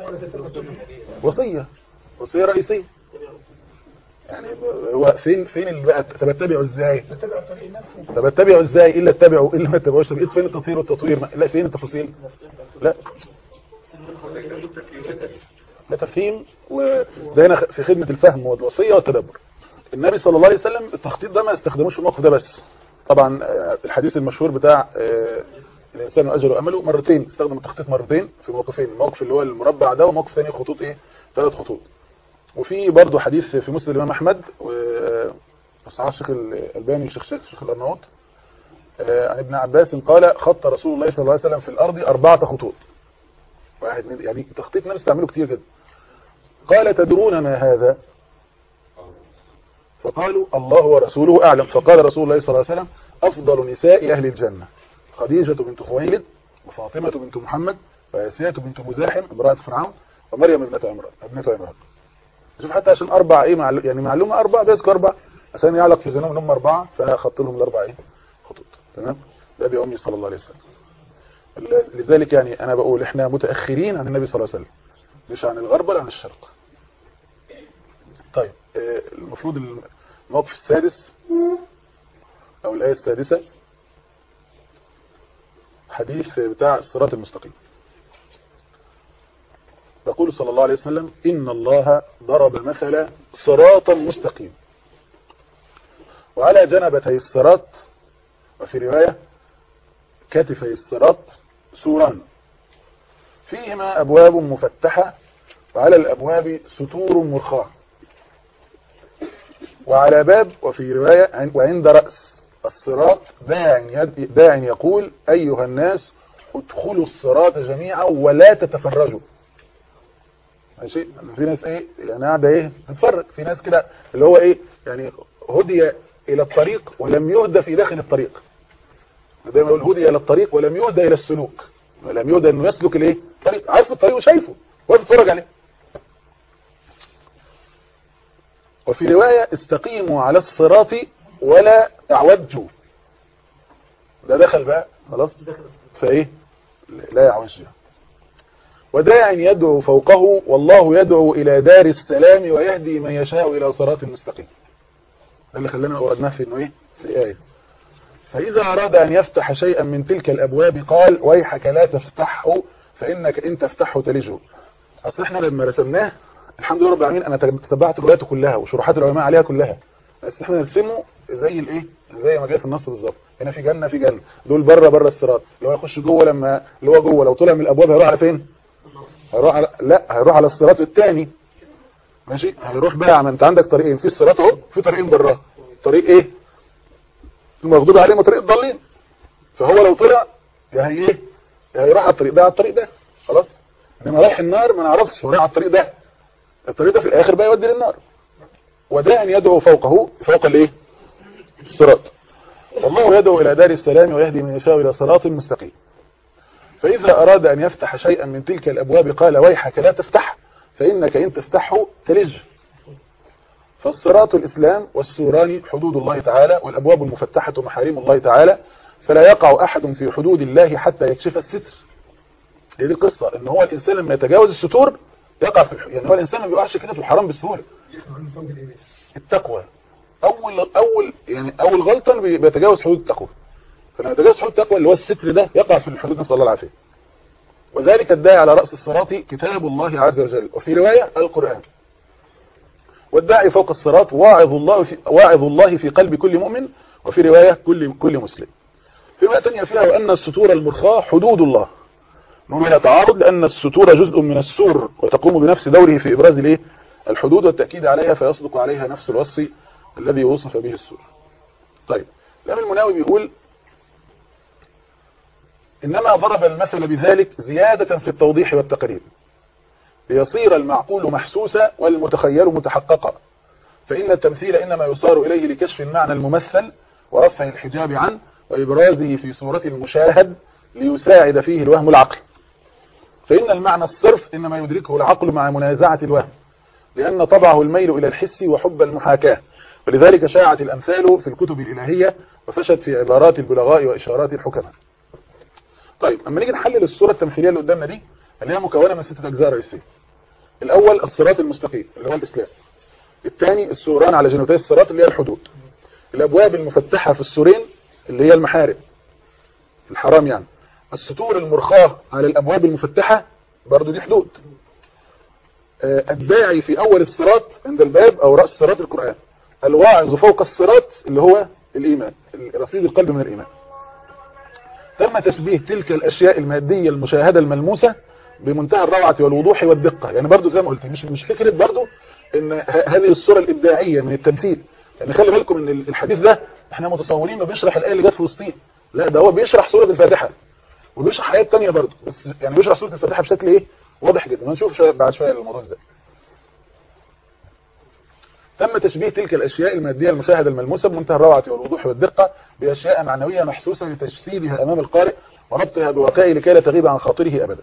وصيه وصيه رئيسيه يعني هو فين فين اللي بقى طب اتبعوا ازاي طب اتبعوا ازاي الا اتبعوا الا ما اتبعوش طب فين التطهير والتطوير لا فين التفاصيل لا ده تفهيم وده هنا في خدمة الفهم والوصية والتدبر النبي صلى الله عليه وسلم التخطيط ده ما استخدموش في الموقف ده بس طبعا الحديث المشهور بتاع الإنسان وأجل وأمله مرتين استخدم التخطيط مرتين في موقفين الموقف اللي هو المربع ده وموقف ثاني خطوط ايه ثلاث خطوط وفي برضه حديث في مسلم الإمام أحمد وصحاب الشيخ الألباني والشيخ الشيخ الشيخ الأرناؤوط عن ابن عباس قال خط رسول الله صلى الله عليه وسلم في الأرض أربعة خطوط واحد من يعني تخطيط الناس تعمله كتير جدا قال تدرون ما هذا فقالوا الله ورسوله أعلم فقال رسول الله صلى الله عليه وسلم أفضل نساء أهل الجنة خديجة بنت خويلد وفاطمة بنت محمد وآسية بنت مزاحم امرأة فرعون ومريم ابنة عمران ابنة عمران شوف حتى عشان أربع إيه معلو... يعني معلومة أربع بيذكر أربع عشان يعلق في زنهم هم أربعة فخط لهم الأربع إيه خطوط تمام ده بأمي صلى الله عليه وسلم لذلك يعني أنا بقول إحنا متأخرين عن النبي صلى الله عليه وسلم مش عن الغرب ولا عن الشرق طيب المفروض الموقف السادس أو الآية السادسة حديث بتاع الصراط المستقيم يقول صلى الله عليه وسلم إن الله ضرب مثلا صراطا مستقيم وعلى جنبتي الصراط وفي رواية كتفي الصراط سوران فيهما أبواب مفتحة وعلى الأبواب ستور مرخاة وعلى باب وفي رواية وعند رأس الصراط داع داع يقول أيها الناس ادخلوا الصراط جميعا ولا تتفرجوا ماشي في ناس ايه يعني قاعده ايه تتفرج في ناس كده اللي هو ايه يعني هدي الى الطريق ولم يهدى في داخل الطريق دايما يقول هدي الى الطريق ولم يهدى الى السلوك ولم يهدى انه يسلك الايه الطريق عارف الطريق وشايفه واقف يتفرج عليه وفي رواية استقيموا على الصراط ولا اعوجوا ده دخل بقى خلاص فايه لا يعوج وداع يدعو فوقه والله يدعو إلى دار السلام ويهدي من يشاء إلى صراط مستقيم ده اللي خلانا أوردناه في إنه إيه في الآية فإذا أراد أن يفتح شيئا من تلك الأبواب قال ويحك لا تفتحه فإنك إن تفتحه تلجه أصل إحنا لما رسمناه الحمد لله رب العالمين أنا تتبعت رواياته كلها وشروحات العلماء عليها كلها بس إحنا نرسمه زي الإيه زي ما جاء في النص بالظبط هنا في جنة في جنة دول بره بره الصراط اللي هو يخش جوه لما اللي هو جوه لو طلع من الأبواب هيروح على فين هيروح على لا هيروح على الصراط الثاني ماشي هيروح بقى ما انت عندك طريقين في الصراط اهو في طريقين براه طريق ايه المغضوب عليهم وطريق الضالين فهو لو طلع يا هي ايه يا هيروح على الطريق ده على الطريق ده خلاص انما رايح النار ما نعرفش هو رايح على الطريق ده الطريق ده في الاخر بقى يودي للنار وداع يدعو فوقه فوق الايه الصراط والله يدعو إلى دار السلام ويهدي من يشاء إلى صراط مستقيم فإذا أراد أن يفتح شيئا من تلك الأبواب قال ويحك لا تفتح فإنك إن تفتحه تلج فالصراط الإسلام والسوران حدود الله تعالى والأبواب المفتحة محارم الله تعالى فلا يقع أحد في حدود الله حتى يكشف الستر هي دي القصة إن هو الإنسان لما يتجاوز الستور يقع في الح... يعني هو الإنسان ما بيقعش كده في الحرام بسهولة التقوى أول أول يعني أول غلطة بي- بيتجاوز حدود التقوى فلما يتجاوز حدود التقوى اللي هو الستر ده يقع في الحدود نسأل الله العافية وذلك الداعي على رأس الصراط كتاب الله عز وجل وفي رواية القرآن والداعي فوق الصراط واعظ الله في واعظ الله في قلب كل مؤمن وفي رواية كل كل مسلم في رواية ثانية فيها وأن الستور المرخاة حدود الله نقول هنا تعارض لأن الستور جزء من السور وتقوم بنفس دوره في إبراز الايه الحدود والتأكيد عليها فيصدق عليها نفس الوصف الذي وصف به السور طيب الإمام المناوي بيقول إنما ضرب المثل بذلك زيادة في التوضيح والتقريب ليصير المعقول محسوسا والمتخيل متحققا فإن التمثيل إنما يصار إليه لكشف المعنى الممثل ورفع الحجاب عنه وإبرازه في صورة المشاهد ليساعد فيه الوهم العقل فإن المعنى الصرف إنما يدركه العقل مع منازعة الوهم لأن طبعه الميل إلى الحس وحب المحاكاة ولذلك شاعت الأمثال في الكتب الإلهية وفشت في عبارات البلغاء وإشارات الحكماء طيب أما نيجي نحلل الصورة التمثيلية اللي قدامنا دي اللي هي مكونة من ستة أجزاء رئيسية الأول الصراط المستقيم اللي هو الإسلام الثاني السوران على جنوتي الصراط اللي هي الحدود الأبواب المفتحة في السورين اللي هي المحارم الحرام يعني السطور المرخاة على الأبواب المفتحة برضو دي حدود آه، الداعي في أول الصراط عند الباب أو رأس صراط القرآن الواعظ فوق الصراط اللي هو الإيمان رصيد القلب من الإيمان تم تشبيه تلك الأشياء المادية المشاهدة الملموسة بمنتهى الروعة والوضوح والدقة يعني برضو زي ما قلت مش مش فكرة برضو ان ه- هذه الصورة الإبداعية من التمثيل يعني خلي بالكم ان الحديث ده احنا متصورين انه بيشرح الآية اللي جت في فلسطين لا ده هو بيشرح سورة الفاتحة وبيشرح آيات تانية برضو بس يعني بيشرح سورة الفاتحة بشكل ايه واضح جدا هنشوف شوية بعد شوية الموضوع ازاي تم تشبيه تلك الأشياء المادية المشاهدة الملموسة بمنتهى الروعة والوضوح والدقة بأشياء معنوية محسوسة لتجسيدها أمام القارئ وربطها بواقعه لكي لا تغيب عن خاطره أبدا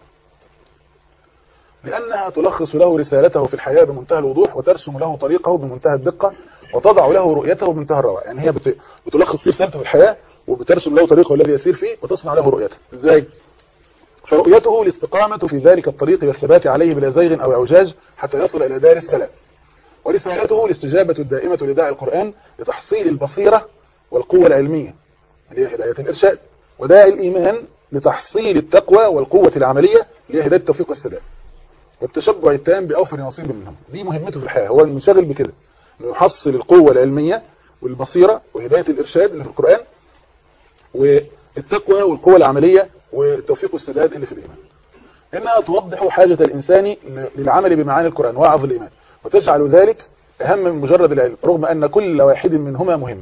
لأنها تلخص له رسالته في الحياة بمنتهى الوضوح وترسم له طريقه بمنتهى الدقة وتضع له رؤيته بمنتهى الروعة يعني هي بت- بتلخص فيه رسالته في الحياة وبترسم له طريقه الذي يسير فيه وتصنع له رؤيته ازاي فرؤيته الاستقامة في ذلك الطريق والثبات عليه بلا زيغ أو اعوجاج حتى يصل إلى دار السلام ورسالته الاستجابة الدائمة لداعي القرآن لتحصيل البصيرة والقوة العلمية اللي هي هداية الإرشاد وداعي الإيمان لتحصيل التقوى والقوة العملية اللي هي هداية التوفيق والسداد والتشبع التام بأوفر نصيب منهم دي مهمته في الحياة هو منشغل بكده انه يحصل القوة العلمية والبصيرة وهداية الإرشاد اللي في القرآن والتقوى والقوة العملية والتوفيق والسداد اللي في الإيمان إنها توضح حاجة الإنسان للعمل بمعاني القرآن وعظ الإيمان وتجعل ذلك أهم من مجرد العلم رغم أن كل واحد منهما مهم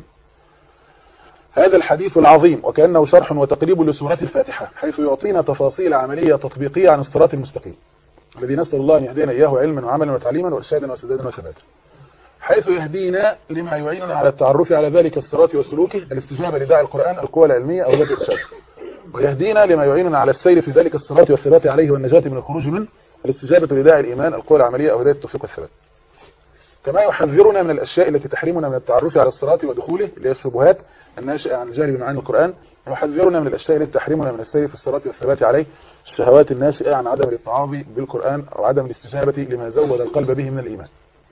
هذا الحديث العظيم وكأنه شرح وتقريب لسورة الفاتحة حيث يعطينا تفاصيل عملية تطبيقية عن الصراط المستقيم الذي نسأل الله أن يهدينا إياه علما وعملا وتعليما وإرشادا وسدادا وثباتا حيث يهدينا لما يعيننا على التعرف على ذلك الصراط وسلوكه الاستجابة لداعي القرآن القوى العلمية أو ذات الإرشاد ويهدينا لما يعيننا على السير في ذلك الصراط والثبات عليه والنجاة من الخروج منه الاستجابة لداعي الإيمان القوى العملية أو هداية التوفيق والثبات كما يحذرنا من الأشياء التي تحرمنا من التعرف على الصراط ودخوله اللي هي الشبهات الناشئة عن الجهل بمعاني القرآن ويحذرنا من الأشياء التي تحرمنا من السير في الصراط والثبات عليه الشهوات الناشئة عن عدم الاتعاظ بالقرآن أو عدم الاستجابة لما زود القلب به من الإيمان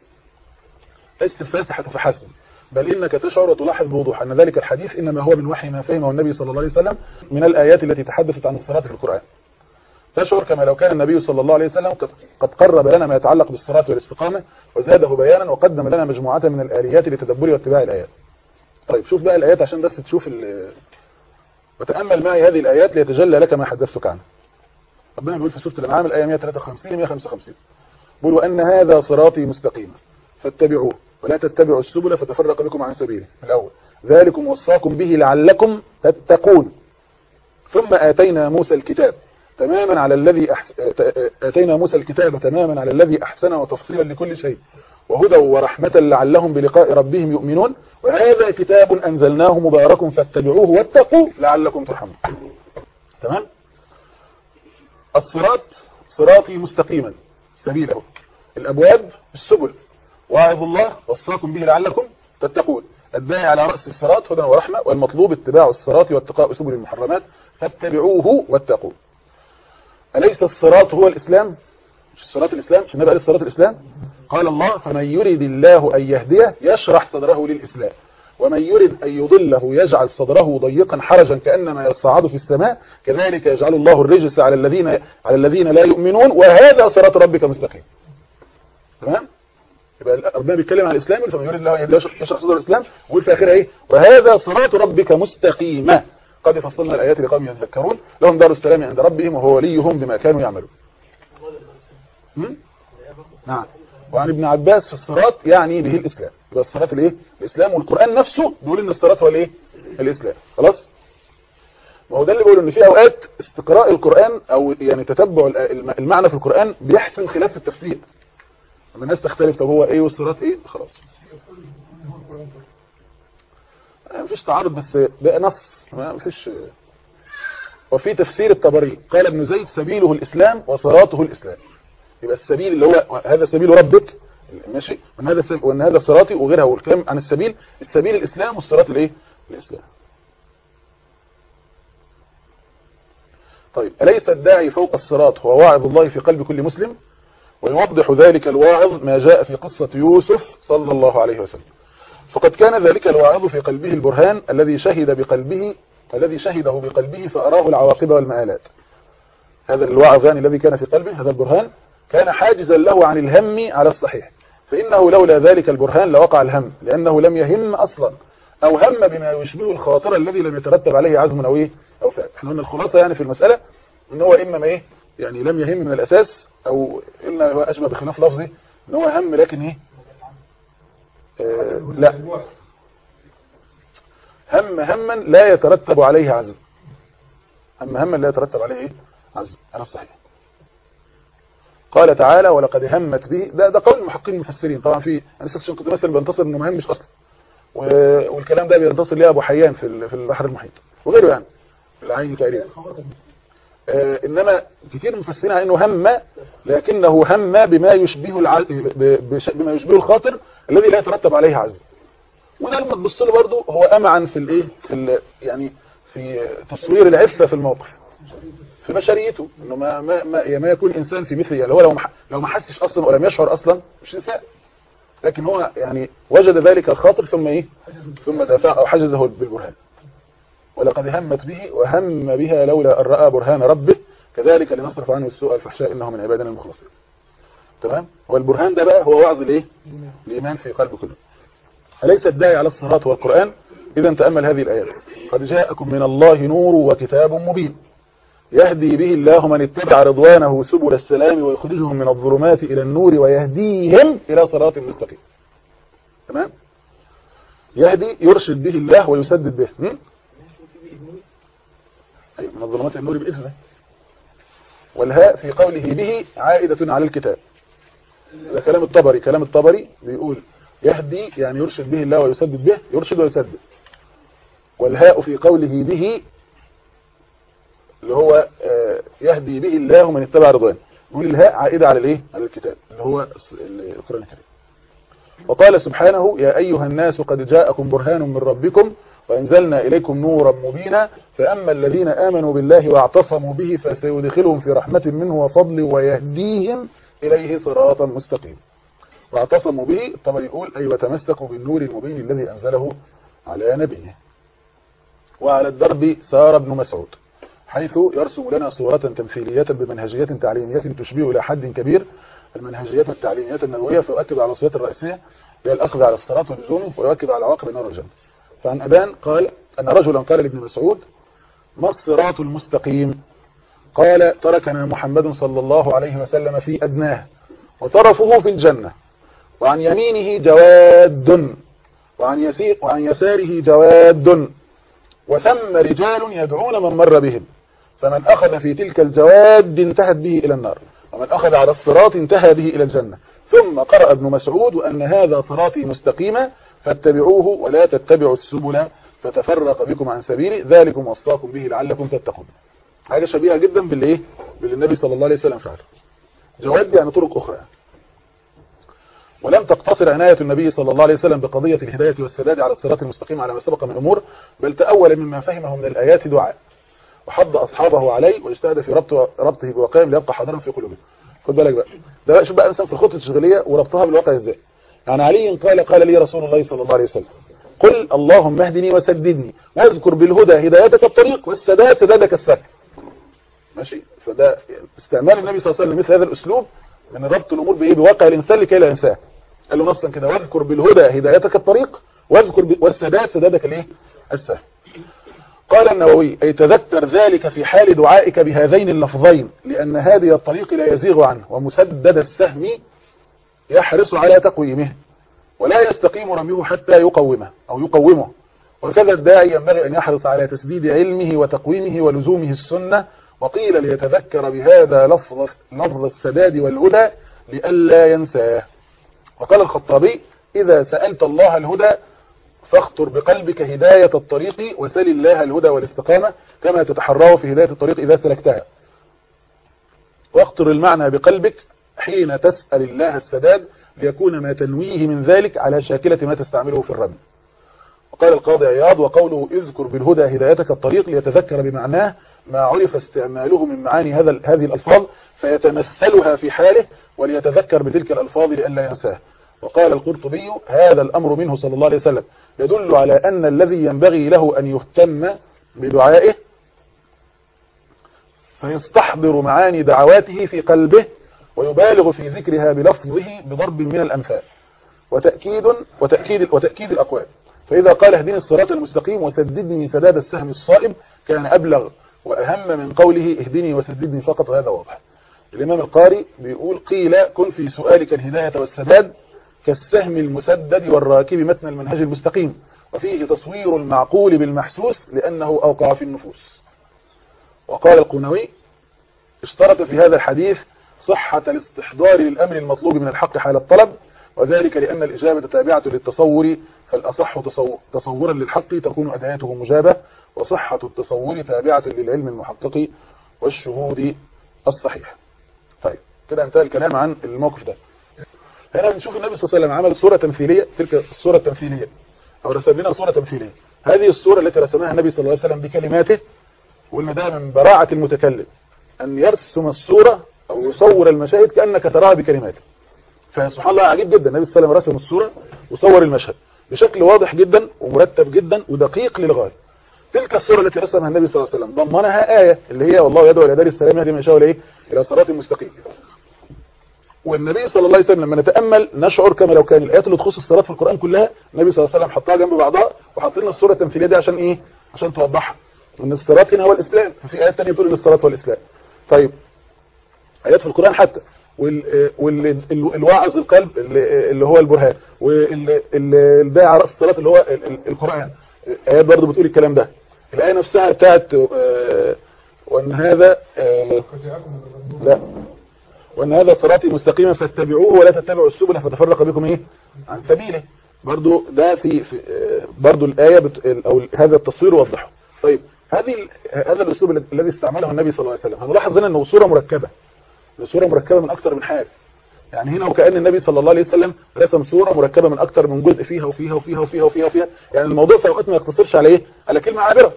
ليست الفاتحة فحسب بل إنك تشعر وتلاحظ بوضوح أن ذلك الحديث إنما هو من وحي ما فهمه النبي صلى الله عليه وسلم من الآيات التي تحدثت عن الصلاة في القرآن تشعر كما لو كان النبي صلى الله عليه وسلم قد- قد قرب لنا ما يتعلق بالصلاة والاستقامة وزاده بيانا وقدم لنا مجموعة من الآليات لتدبر واتباع الآيات طيب شوف بقى الآيات عشان بس تشوف ال- وتأمل معي هذه الآيات ليتجلى لك ما حدثتك عنه ربنا بيقول في سورة الأنعام الآية 153 155 بيقول وأن هذا صراطي مستقيما فاتبعوه ولا تتبعوا السبل فتفرق بكم عن سبيله الأول ذلكم وصاكم به لعلكم تتقون ثم آتينا موسى الكتاب تماما على الذي أحس... آتينا موسى الكتاب تماما على الذي أحسن وتفصيلا لكل شيء وهدى ورحمة لعلهم بلقاء ربهم يؤمنون وهذا كتاب أنزلناه مبارك فاتبعوه واتقوا لعلكم ترحمون تمام الصراط صراطي مستقيما سبيله الأبواب السبل واعظ الله وصاكم به لعلكم تتقون الداعي على رأس الصراط هدى ورحمة والمطلوب اتباع الصراط واتقاء سبل المحرمات فاتبعوه واتقوا أليس الصراط هو الإسلام مش الصراط الإسلام مش النبي قال الصراط الإسلام قال الله فمن يريد الله أن يهديه يشرح صدره للإسلام ومن يريد أن يضله يجعل صدره ضيقا حرجا كأنما يصعد في السماء كذلك يجعل الله الرجس على الذين على الذين لا يؤمنون وهذا صراط ربك مستقيم تمام يبقى ربنا بيتكلم عن الاسلام فمن يريد الله ان يهديه يشرح صدر الاسلام ويقول في اخرها ايه وهذا صراط ربك مستقيما قد فصلنا الايات لقوم يذكرون لهم دار السلام عند ربهم وهو وليهم بما كانوا يعملون هم؟ نعم وعن ابن عباس في الصراط يعني به الاسلام يبقى الصراط الايه الاسلام والقران نفسه بيقول ان الصراط هو الايه الاسلام خلاص ما هو ده اللي بيقول ان في اوقات استقراء القران او يعني تتبع المعنى في القران بيحسن خلاف التفسير لما الناس تختلف طب هو ايه والصراط ايه خلاص ما فيش تعارض بس ده نص ما فيش وفي تفسير الطبري قال ابن زيد سبيله الاسلام وصراطه الاسلام يبقى السبيل اللي هو هذا سبيل ربك ماشي وان هذا سب... وان هذا صراطي وغيرها والكلام عن السبيل السبيل الاسلام والصراط الايه الاسلام طيب اليس الداعي فوق الصراط هو واعظ الله في قلب كل مسلم ويوضح ذلك الواعظ ما جاء في قصة يوسف صلى الله عليه وسلم فقد كان ذلك الواعظ في قلبه البرهان الذي شهد بقلبه الذي شهده بقلبه فأراه العواقب والمآلات هذا الواعظ يعني الذي كان في قلبه هذا البرهان كان حاجزا له عن الهم على الصحيح فإنه لولا ذلك البرهان لوقع الهم لأنه لم يهم أصلا أو هم بما يشبه الخاطر الذي لم يترتب عليه عزم أو إيه أو فعل احنا قلنا الخلاصة يعني في المسألة إن هو إما ما إيه يعني لم يهم من الأساس او إلا هو أشبه بخلاف لفظي ان هو هم لكن ايه آه لا هم هما لا يترتب عليه عزم هم هما لا يترتب عليه ايه عزم على الصحيح قال تعالى ولقد همت به ده ده قول المحققين المفسرين طبعا في انا لسه كنت مثلا بينتصر انه ما همش اصلا والكلام ده بينتصر ليه ابو حيان في في البحر المحيط وغيره يعني العين تقريبا آه انما كثير مفسرين على انه هم لكنه هم بما يشبه الع... بما يشبه الخاطر الذي لا يترتب عليه عزم وده لما تبص له برضه هو امعن في الايه في ال... يعني في تصوير العفه في الموقف في بشريته انه ما ما ما, ما يكون انسان في مثله يعني هو لو ما لو ما حسش اصلا ولم يشعر اصلا مش انسان لكن هو يعني وجد ذلك الخاطر ثم ايه ثم دافع او حجزه بالبرهان ولقد همت به وهم بها لولا أن رأى برهان ربه كذلك لنصرف عنه السوء الفحشاء إنه من عبادنا المخلصين تمام والبرهان ده بقى هو وعظ الايه الإيمان في قلب كله أليس الداعي على الصراط والقرآن إذا تأمل هذه الآيات قد جاءكم من الله نور وكتاب مبين يهدي به الله من اتبع رضوانه سبل السلام ويخرجهم من الظلمات إلى النور ويهديهم إلى صراط مستقيم تمام يهدي يرشد به الله ويسدد به م? أيوة من الظلمات النور بإذنه والهاء في قوله به عائدة على الكتاب ده كلام الطبري كلام الطبري بيقول يهدي يعني يرشد به الله ويسدد به يرشد ويسدد والهاء في قوله به اللي هو يهدي به الله من اتبع رضوانه يقول الهاء عائدة على الايه على الكتاب اللي هو القرآن الكريم وقال سبحانه يا أيها الناس قد جاءكم برهان من ربكم وأنزلنا إليكم نورا مبينا فأما الذين آمنوا بالله واعتصموا به فسيدخلهم في رحمة منه وفضل ويهديهم إليه صراطا مستقيم واعتصموا به طبعا يقول أي وتمسكوا بالنور المبين الذي أنزله على نبيه وعلى الدرب سار ابن مسعود حيث يرسم لنا صورة تمثيلية بمنهجية تعليمية تشبه إلى حد كبير المنهجية التعليمية النبوية فيؤكد على الوصيات الرئيسية هي الأخذ على الصراط ولزومه ويؤكد على عواقب نار الجنة فعن أبان قال أن رجلا قال لابن مسعود ما الصراط المستقيم قال تركنا محمد صلى الله عليه وسلم في أدناه وطرفه في الجنة وعن يمينه جواد وعن, يسير وعن يساره جواد وثم رجال يدعون من مر بهم فمن أخذ في تلك الجواد انتهت به إلى النار ومن أخذ على الصراط انتهى به إلى الجنة ثم قرأ ابن مسعود وأن هذا صراطي مستقيما فاتبعوه ولا تتبعوا السبل فتفرق بكم عن سبيلي ذلكم وصاكم به لعلكم تتقون حاجة شبيهة جدا باللي ايه باللي النبي صلى الله عليه وسلم فعله جواب يعني طرق أخرى ولم تقتصر عناية النبي صلى الله عليه وسلم بقضية الهداية والسداد على الصراط المستقيم على ما سبق من أمور بل تأول مما فهمه من الآيات دعاء وحض أصحابه عليه واجتهد في ربط ربطه بواقعهم ليبقى حاضرا في قلوبهم خد بالك بقى ده بقى شوف بقى مثلا في الخطة التشغيلية وربطها بالواقع ازاي يعني علي قال قال لي رسول الله صلى الله عليه وسلم قل اللهم اهدني وسددني واذكر بالهدى هدايتك الطريق والسداد سدادك السهل ماشي فده استعمال النبي صلى الله عليه وسلم مثل هذا الاسلوب من ربط الامور بايه بواقع الانسان لكي لا ينساه قال له نصا كده واذكر بالهدى هدايتك الطريق واذكر ب... والسداد سدادك الايه السهل قال النووي أي تذكر ذلك في حال دعائك بهذين اللفظين لأن هذه الطريق لا يزيغ عنه ومسدد السهم يحرص على تقويمه ولا يستقيم رميه حتى يقومه أو يقومه وكذا الداعي ينبغي أن يحرص على تسديد علمه وتقويمه ولزومه السنة وقيل ليتذكر بهذا لفظ, لفظ السداد والهدى لئلا ينساه وقال الخطابي إذا سألت الله الهدى فاخطر بقلبك هداية الطريق وسل الله الهدى والاستقامة كما تتحراه في هداية الطريق إذا سلكتها واخطر المعنى بقلبك حين تسأل الله السداد ليكون ما تنويه من ذلك على شاكلة ما تستعمله في الرمي وقال القاضي عياض وقوله اذكر بالهدى هدايتك الطريق ليتذكر بمعناه ما عرف استعماله من معاني هذا هذه الألفاظ فيتمثلها في حاله وليتذكر بتلك الألفاظ لئلا ينساه وقال القرطبي هذا الأمر منه صلى الله عليه وسلم يدل على أن الذي ينبغي له أن يهتم بدعائه فيستحضر معاني دعواته في قلبه ويبالغ في ذكرها بلفظه بضرب من الأمثال وتأكيد وتأكيد وتأكيد الأقوال فإذا قال اهدني الصراط المستقيم وسددني سداد السهم الصائب كان أبلغ وأهم من قوله اهدني وسددني فقط هذا واضح الإمام القاري بيقول قيل كن في سؤالك الهداية والسداد كالسهم المسدد والراكب متن المنهج المستقيم وفيه تصوير المعقول بالمحسوس لأنه أوقع في النفوس وقال القنوي اشترط في هذا الحديث صحة الاستحضار للأمر المطلوب من الحق حال الطلب وذلك لأن الإجابة تابعة للتصور فالأصح تصورا للحق تكون أدايته مجابة وصحة التصور تابعة للعلم المحقق والشهود الصحيح طيب كده انتهى الكلام عن الموقف ده هنا بنشوف النبي صلى الله عليه وسلم عمل صورة تمثيلية تلك الصورة التمثيلية أو رسم لنا صورة تمثيلية هذه الصورة التي رسمها النبي صلى الله عليه وسلم بكلماته وقلنا ده من براعة المتكلم أن يرسم الصورة أو يصور المشاهد كأنك تراها بكلماته فسبحان الله عجيب جدا النبي صلى الله عليه وسلم رسم الصورة وصور المشهد بشكل واضح جدا ومرتب جدا ودقيق للغاية تلك الصورة التي رسمها النبي صلى الله عليه وسلم ضمنها آية اللي هي والله يدعو إلى دار السلام يهدي من يشاء إليه إلى صراط مستقيم والنبي صلى الله عليه وسلم لما نتأمل نشعر كما لو كان الآيات اللي تخص الصلاة في القرآن كلها النبي صلى الله عليه وسلم حطها جنب بعضها وحط لنا الصورة التمثيلية دي عشان إيه عشان توضحها ان الصلاة هنا هو الإسلام ففي آيات تانية تقول ان الصلاة هو الإسلام طيب آيات في القرآن حتى والواعظ القلب اللي هو البرهان والداعي على رأس الصلاة اللي هو القرآن آيات برضو بتقول الكلام ده الآية نفسها بتاعت وأن هذا لا وأن هذا صراطي مستقيما فاتبعوه ولا تتبعوا السبل فتفرق بكم إيه عن سبيله برضو ده في, في برضو الآية بت أو هذا التصوير وضحه طيب هذه هذا الأسلوب الذي استعمله النبي صلى الله عليه وسلم هنلاحظ هنا أنه صورة مركبة صورة مركبة من أكثر من حاجة يعني هنا وكأن النبي صلى الله عليه وسلم رسم صورة مركبة من أكثر من جزء فيها وفيها وفيها وفيها وفيها, وفيها. يعني الموضوع في أوقات ما يقتصرش على إيه على كلمة عابرة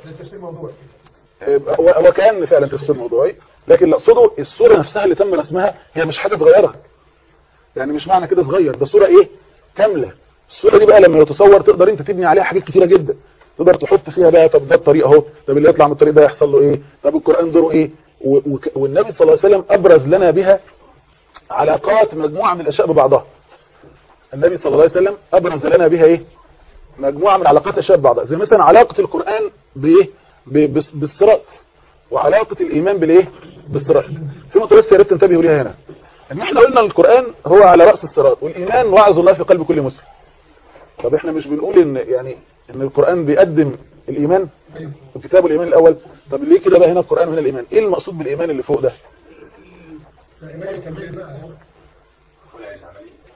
هو كان فعلا تفسير موضوعي لكن اللي اقصده الصورة نفسها اللي تم رسمها هي مش حاجة صغيرة يعني مش معنى كده صغير ده صورة ايه كاملة الصورة دي بقى لما يتصور تقدر انت تبني عليها حاجات كتيرة جدا تقدر تحط فيها بقى طب ده الطريق اهو طب اللي يطلع من الطريق ده يحصل له ايه طب القرآن دوره ايه والنبي صلى الله عليه وسلم ابرز لنا بها علاقات مجموعة من الاشياء ببعضها النبي صلى الله عليه وسلم ابرز لنا بها ايه مجموعة من علاقات الاشياء ببعضها زي مثلا علاقة القرآن بايه بالصراط وعلاقة الإيمان بالإيه بالصراط في نقطة بس يا ريت تنتبهوا ليها هنا ان احنا قلنا القرآن هو على رأس الصراط والإيمان وعظ الله في قلب كل مسلم طب احنا مش بنقول ان يعني ان القرآن بيقدم الإيمان وكتاب الإيمان الأول طب ليه كده بقى هنا القرآن وهنا الإيمان ايه المقصود بالإيمان اللي فوق ده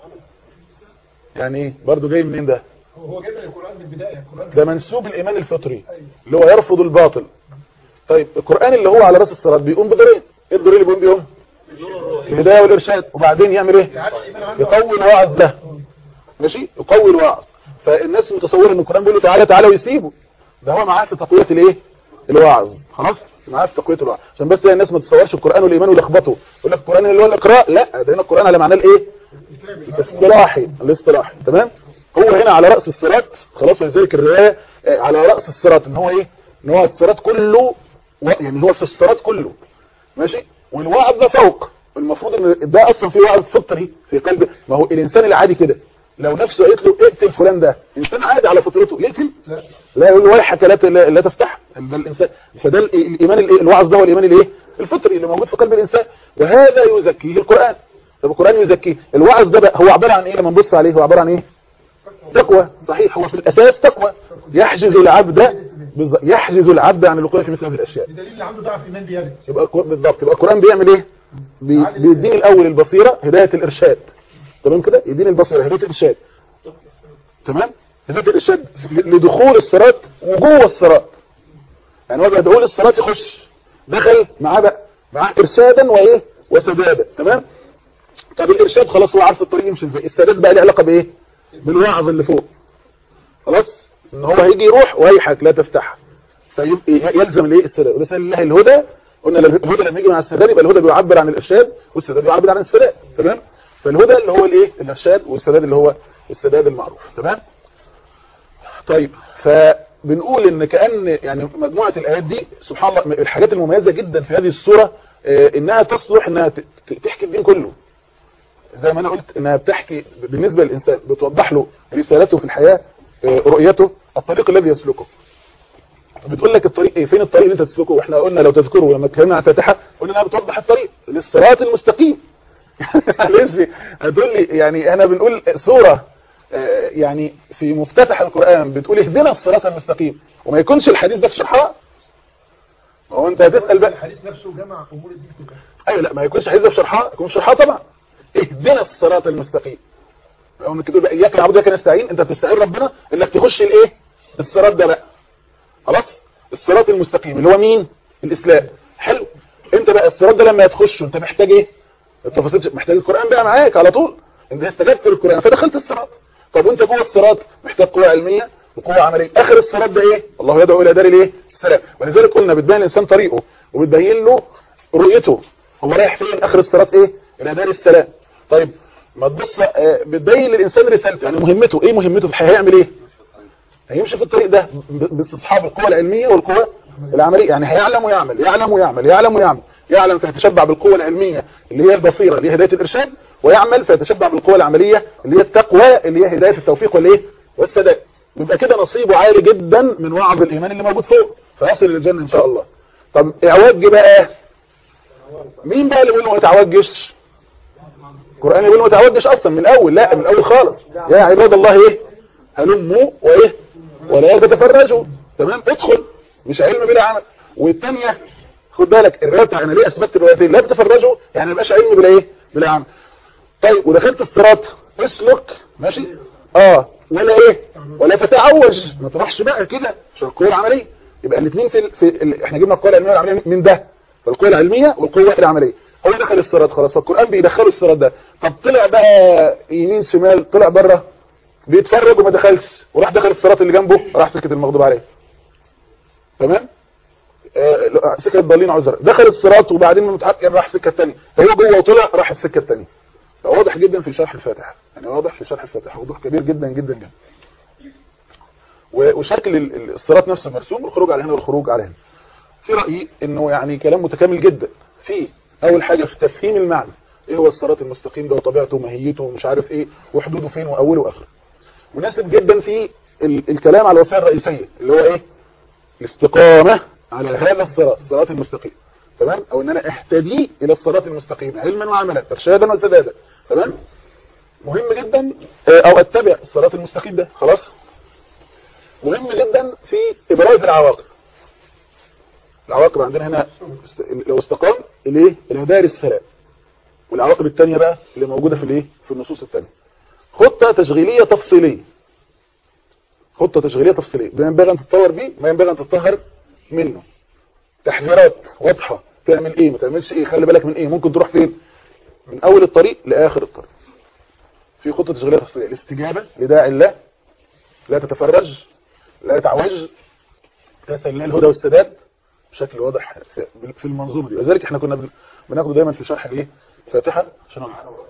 يعني ايه برضه جاي منين ده هو جايب القرآن من البداية القرآن ده منسوب الايمان الفطري اللي هو يرفض الباطل طيب القرآن اللي هو على راس الصراط بيقوم بدورين ايه الدورين اللي بيقوم بيهم الهدايه والارشاد وبعدين يعمل ايه يقوي الوعظ ده ماشي يقوي الوعظ فالناس متصوره ان القرآن بيقول له تعالى تعالى ويسيبه ده هو معاه في تقويه الايه الوعظ خلاص معاه في تقويه الوعظ عشان بس الناس ما تتصورش القرآن والايمان ويلخبطوا يقول لك القرآن اللي هو الاقراء لا ده هنا القرآن على معناه الايه الاصطلاحي الاصطلاحي تمام هو هنا على رأس الصراط خلاص ولذلك الرواية آه، على رأس الصراط ان هو ايه ان هو الصراط كله و- يعني هو في الصراط كله ماشي والوعظ ده فوق المفروض ان ده اصلا في وعظ فطري في قلبه ما هو الانسان العادي كده لو نفسه قالت له اقتل فلان ده انسان عادي على فطرته يقتل لا يقول له ويحك لا ت- لا لا تفتح ده الانسان فده ال- الايمان الايه الوعظ ده هو الايمان الايه الفطري اللي موجود في قلب الانسان وهذا يزكيه القران طب القران يزكيه الوعظ ده بقى هو عباره عن ايه لما نبص عليه هو عباره عن ايه تقوى صحيح هو في الاساس تقوى يحجز العبد بالظ- يحجز العبد عن الوقوع في مثل هذه الاشياء بدليل اللي عنده ضعف إيمان بيرد يبقى القر- بالضبط يبقى القرآن بيعمل ايه بي- بيديني الاول البصيرة هداية الارشاد تمام كده يديني البصيرة هداية الارشاد تمام هداية الارشاد ل- لدخول الصراط وجوه الصراط يعني هو بيدعو للصراط يخش دخل معاه بقى معاه ارشادا وايه وسدادا تمام طب الارشاد خلاص هو عارف الطريق يمشي ازاي السداد بقى له علاقه بايه بالوعظ اللي فوق خلاص ان هو هيجي يروح ويحك لا تفتح فيبقى يلزم الايه السداد ولسان الله الهدى قلنا الهدى لما يجي مع السداد يبقى الهدى بيعبر عن الارشاد والسداد بيعبر عن السداد تمام فالهدى اللي هو الايه الارشاد والسداد اللي هو السداد المعروف تمام طيب فبنقول ان كأن يعني مجموعة الايات دي سبحان الله الحاجات المميزة جدا في هذه السورة آه، انها تصلح انها ت- ت- تحكي الدين كله زي ما انا قلت انها بتحكي بالنسبة للانسان بتوضح له رسالته في الحياة آه، رؤيته الطريق الذي يسلكه بتقول لك الطريق ايه فين الطريق اللي انت تسلكه واحنا قلنا لو تذكروا لما اتكلمنا عن الفاتحه قلنا انها بتوضح الطريق للصراط المستقيم معلش هتقول لي يعني احنا بنقول سوره آه، يعني في مفتتح القران بتقول اهدنا الصراط المستقيم وما يكونش الحديث ده في شرحها ما هو انت هتسال بقى الحديث نفسه جمع أمور الدين كلها ايوه لا ما يكونش الحديث ده في شرحها يكون في شرحها طبعا اهدنا الصراط المستقيم لو انك تقول بقى اياك نعبد واياك نستعين انت بتستعين ربنا انك تخش الايه الصراط ده بقى خلاص الصراط المستقيم اللي هو مين الاسلام حلو انت بقى الصراط ده لما تخشه انت محتاج ايه التفاصيل محتاج القران بقى معاك على طول انت استجبت للقران فدخلت الصراط طب وانت جوه الصراط محتاج قوه علميه وقوه عمليه اخر الصراط ده ايه الله يدعو الى دار الايه السلام ولذلك قلنا بتبين الانسان طريقه وبتبين له رؤيته هو رايح فين اخر الصراط ايه الى دار السلام طيب ما تبص آه، بتبين للانسان رسالته يعني مهمته ايه مهمته في الحياه هيعمل ايه هيمشي في الطريق ده ب- باستصحاب القوة العلمية والقوة العملية يعني هيعلم ويعمل يعلم ويعمل يعلم ويعمل يعلم فيتشبع بالقوة العلمية اللي هي البصيرة اللي هي هداية الإرشاد ويعمل فيتشبع بالقوة العملية اللي هي التقوى اللي هي هداية التوفيق والايه والسداد يبقى كده نصيبه عالي جدا من وعظ الإيمان اللي موجود فوق فيصل للجنة إن شاء الله طب اعواج بقى مين بقى اللي بيقول له ما تعوجش القرآن يقول ما تعوجش أصلا من الأول لا من الأول خالص يا عباد الله إيه هلموا وإيه ولا تتفرجوا تمام ادخل مش علم بلا عمل والثانيه خد بالك الروايه بتاع انا ليه اثبتت الروايتين لا تتفرجوا يعني ما يبقاش علم بلا ايه بلا عمل طيب ودخلت الصراط اسلك ماشي اه ولا ايه ولا تتعوج ما تروحش بقى كده عشان القوه العمليه يبقى الاثنين في, ال... في ال... احنا جبنا القوه العلميه والعمليه من ده فالقوه العلميه والقوه العمليه هو دخل الصراط خلاص فالقران بيدخله الصراط ده طب طلع بقى يمين شمال طلع بره بيتفرج وما دخلش وراح دخل الصراط اللي جنبه راح سكة المغضوب عليه تمام آه سكة الضالين عذر دخل الصراط وبعدين متعقل راح سكة تانية هو جوه وطلع راح السكة التانية واضح جدا في شرح الفاتحة يعني واضح في شرح الفاتحة وضوح كبير جدا جدا جدا وشكل ال- الصراط نفسه مرسوم الخروج على هنا والخروج على هنا في رأيي انه يعني كلام متكامل جدا في اول حاجة في تفهيم المعنى ايه هو الصراط المستقيم ده وطبيعته وماهيته ومش عارف ايه وحدوده فين واوله واخره مناسب جدا في ال الكلام على الوسائل الرئيسية اللي هو ايه الاستقامة على هذا الصراط الصراط المستقيم تمام او ان انا اهتدي الى الصراط المستقيم علما وعملا ارشادا وسدادا تمام مهم جدا آه، او اتبع الصراط المستقيم ده خلاص مهم جدا في ابراز العواقب العواقب عندنا هنا است- لو استقام الايه الى دار السلام والعواقب الثانيه بقى اللي موجوده في الايه في النصوص الثانيه خطة تشغيلية تفصيلية خطة تشغيلية تفصيلية ما ينبغي أن تتطور بيه ما ينبغي أن تتطهر منه تحذيرات واضحة تعمل ايه ما تعملش ايه خلي بالك من ايه ممكن تروح فين من اول الطريق لاخر الطريق في خطة تشغيلية تفصيلية الاستجابة لداعي الله لا تتفرج لا تعوج تسأل الله الهدى والسداد بشكل واضح في في المنظومة دي وذلك احنا كنا بن- بناخده دايما في شرح الايه الفاتحة عشان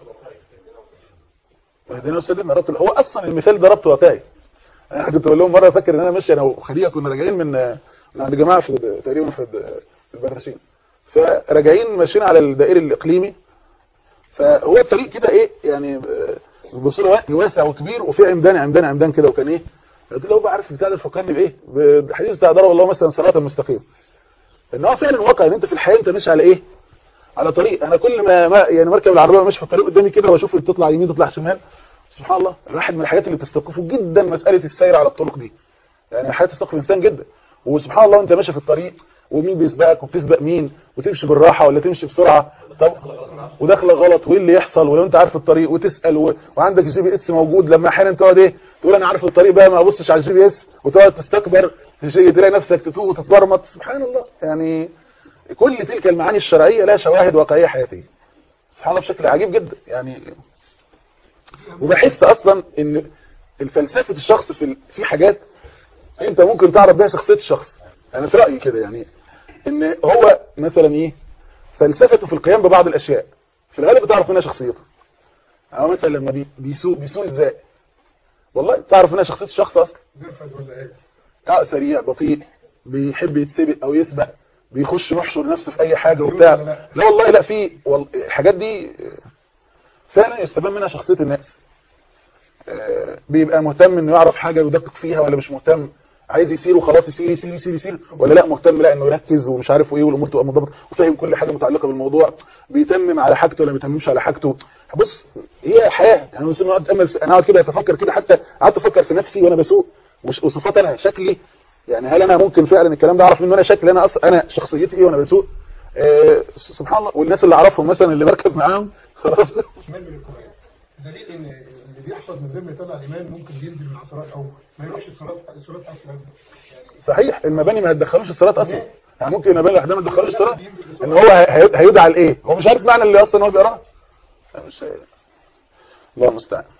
واهدنا والسداد ربط هو اصلا المثال ده ربط واقعي انا كنت بقول لهم مره فاكر ان انا ماشي انا وخديجه كنا راجعين من من عند جماعه في تقريبا في في البراشين فراجعين ماشيين على الدائري الاقليمي فهو الطريق كده ايه يعني بصوره واسع وكبير وفي عمدان عمدان عمدان كده وكان ايه قلت له بقى عارف بتاع ده فكرني بايه بالحديث بتاع ضرب الله مثلا صراطا مستقيم ان هو فعلا واقع ان انت في الحياه انت ماشي على ايه على طريق انا كل ما, ما يعني مركب العربيه ماشي في الطريق قدامي كده واشوف تطلع يمين تطلع شمال سبحان الله الواحد من الحاجات اللي بتستوقفه جدا مساله السير على الطرق دي يعني حياه تستوقف الانسان جدا وسبحان الله وانت ماشي في الطريق ومين بيسبقك وبتسبق مين وتمشي بالراحه ولا تمشي بسرعه طب وداخله غلط وايه اللي يحصل ولو انت عارف الطريق وتسال و... وعندك جي بي اس موجود لما احيانا تقعد ايه تقول انا عارف الطريق بقى ما ابصش على الجي بي اس وتقعد تستكبر تشي- تلاقي نفسك تتوه وتتمرمط سبحان الله يعني كل تلك المعاني الشرعيه لها شواهد واقعيه حياتيه سبحان الله بشكل عجيب جدا يعني وبحس اصلا ان الفلسفه الشخص في ال- في حاجات انت ممكن تعرف بيها شخصيه الشخص انا في رايي كده يعني ان هو مثلا ايه فلسفته في القيام ببعض الاشياء في الغالب بتعرف منها شخصيته او مثلا لما بي- بيسوق بيسوق ازاي والله تعرف منها شخصيه الشخص اصلا نرفز ولا ايه اه سريع بطيء بيحب يتسبق او يسبق بيخش يحشر نفسه في اي حاجه وبتاع لا والله لا في وال- الحاجات دي فعلا يستبان منها شخصيه الناس آه، بيبقى مهتم انه يعرف حاجه ويدقق فيها ولا مش مهتم عايز يسير وخلاص يسير يسير يسير يسير ولا لا مهتم لا انه يركز ومش عارف ايه والامور تبقى منضبطه وفاهم كل حاجه متعلقه بالموضوع بيتمم على حاجته ولا ما بيتممش على حاجته بص هي حياه يعني مثلا اقعد امل في- انا اقعد كده اتفكر كده حتى قعدت افكر في نفسي وانا بسوق وش- وصفات انا شكلي يعني هل انا ممكن فعلا الكلام ده اعرف منه انا شكلي انا أص... انا شخصيتي ايه وانا بسوق آه سبحان الله والناس اللي اعرفهم مثلا اللي بركب معاهم خلاص ايمان بالقران دليل ان اللي بيحصل من غير ما يطلع الايمان ممكن ينزل من عصرات او ما يروحش الصلاه الصلاه اصلا صحيح المباني ما تدخلوش الصلاه اصلا يعني ممكن المباني لوحدها ما تدخلوش الصلاه ان هو هي- هيدعى لايه هو مش عارف معنى اللي اصلا هو بيقراه مش الله المستعان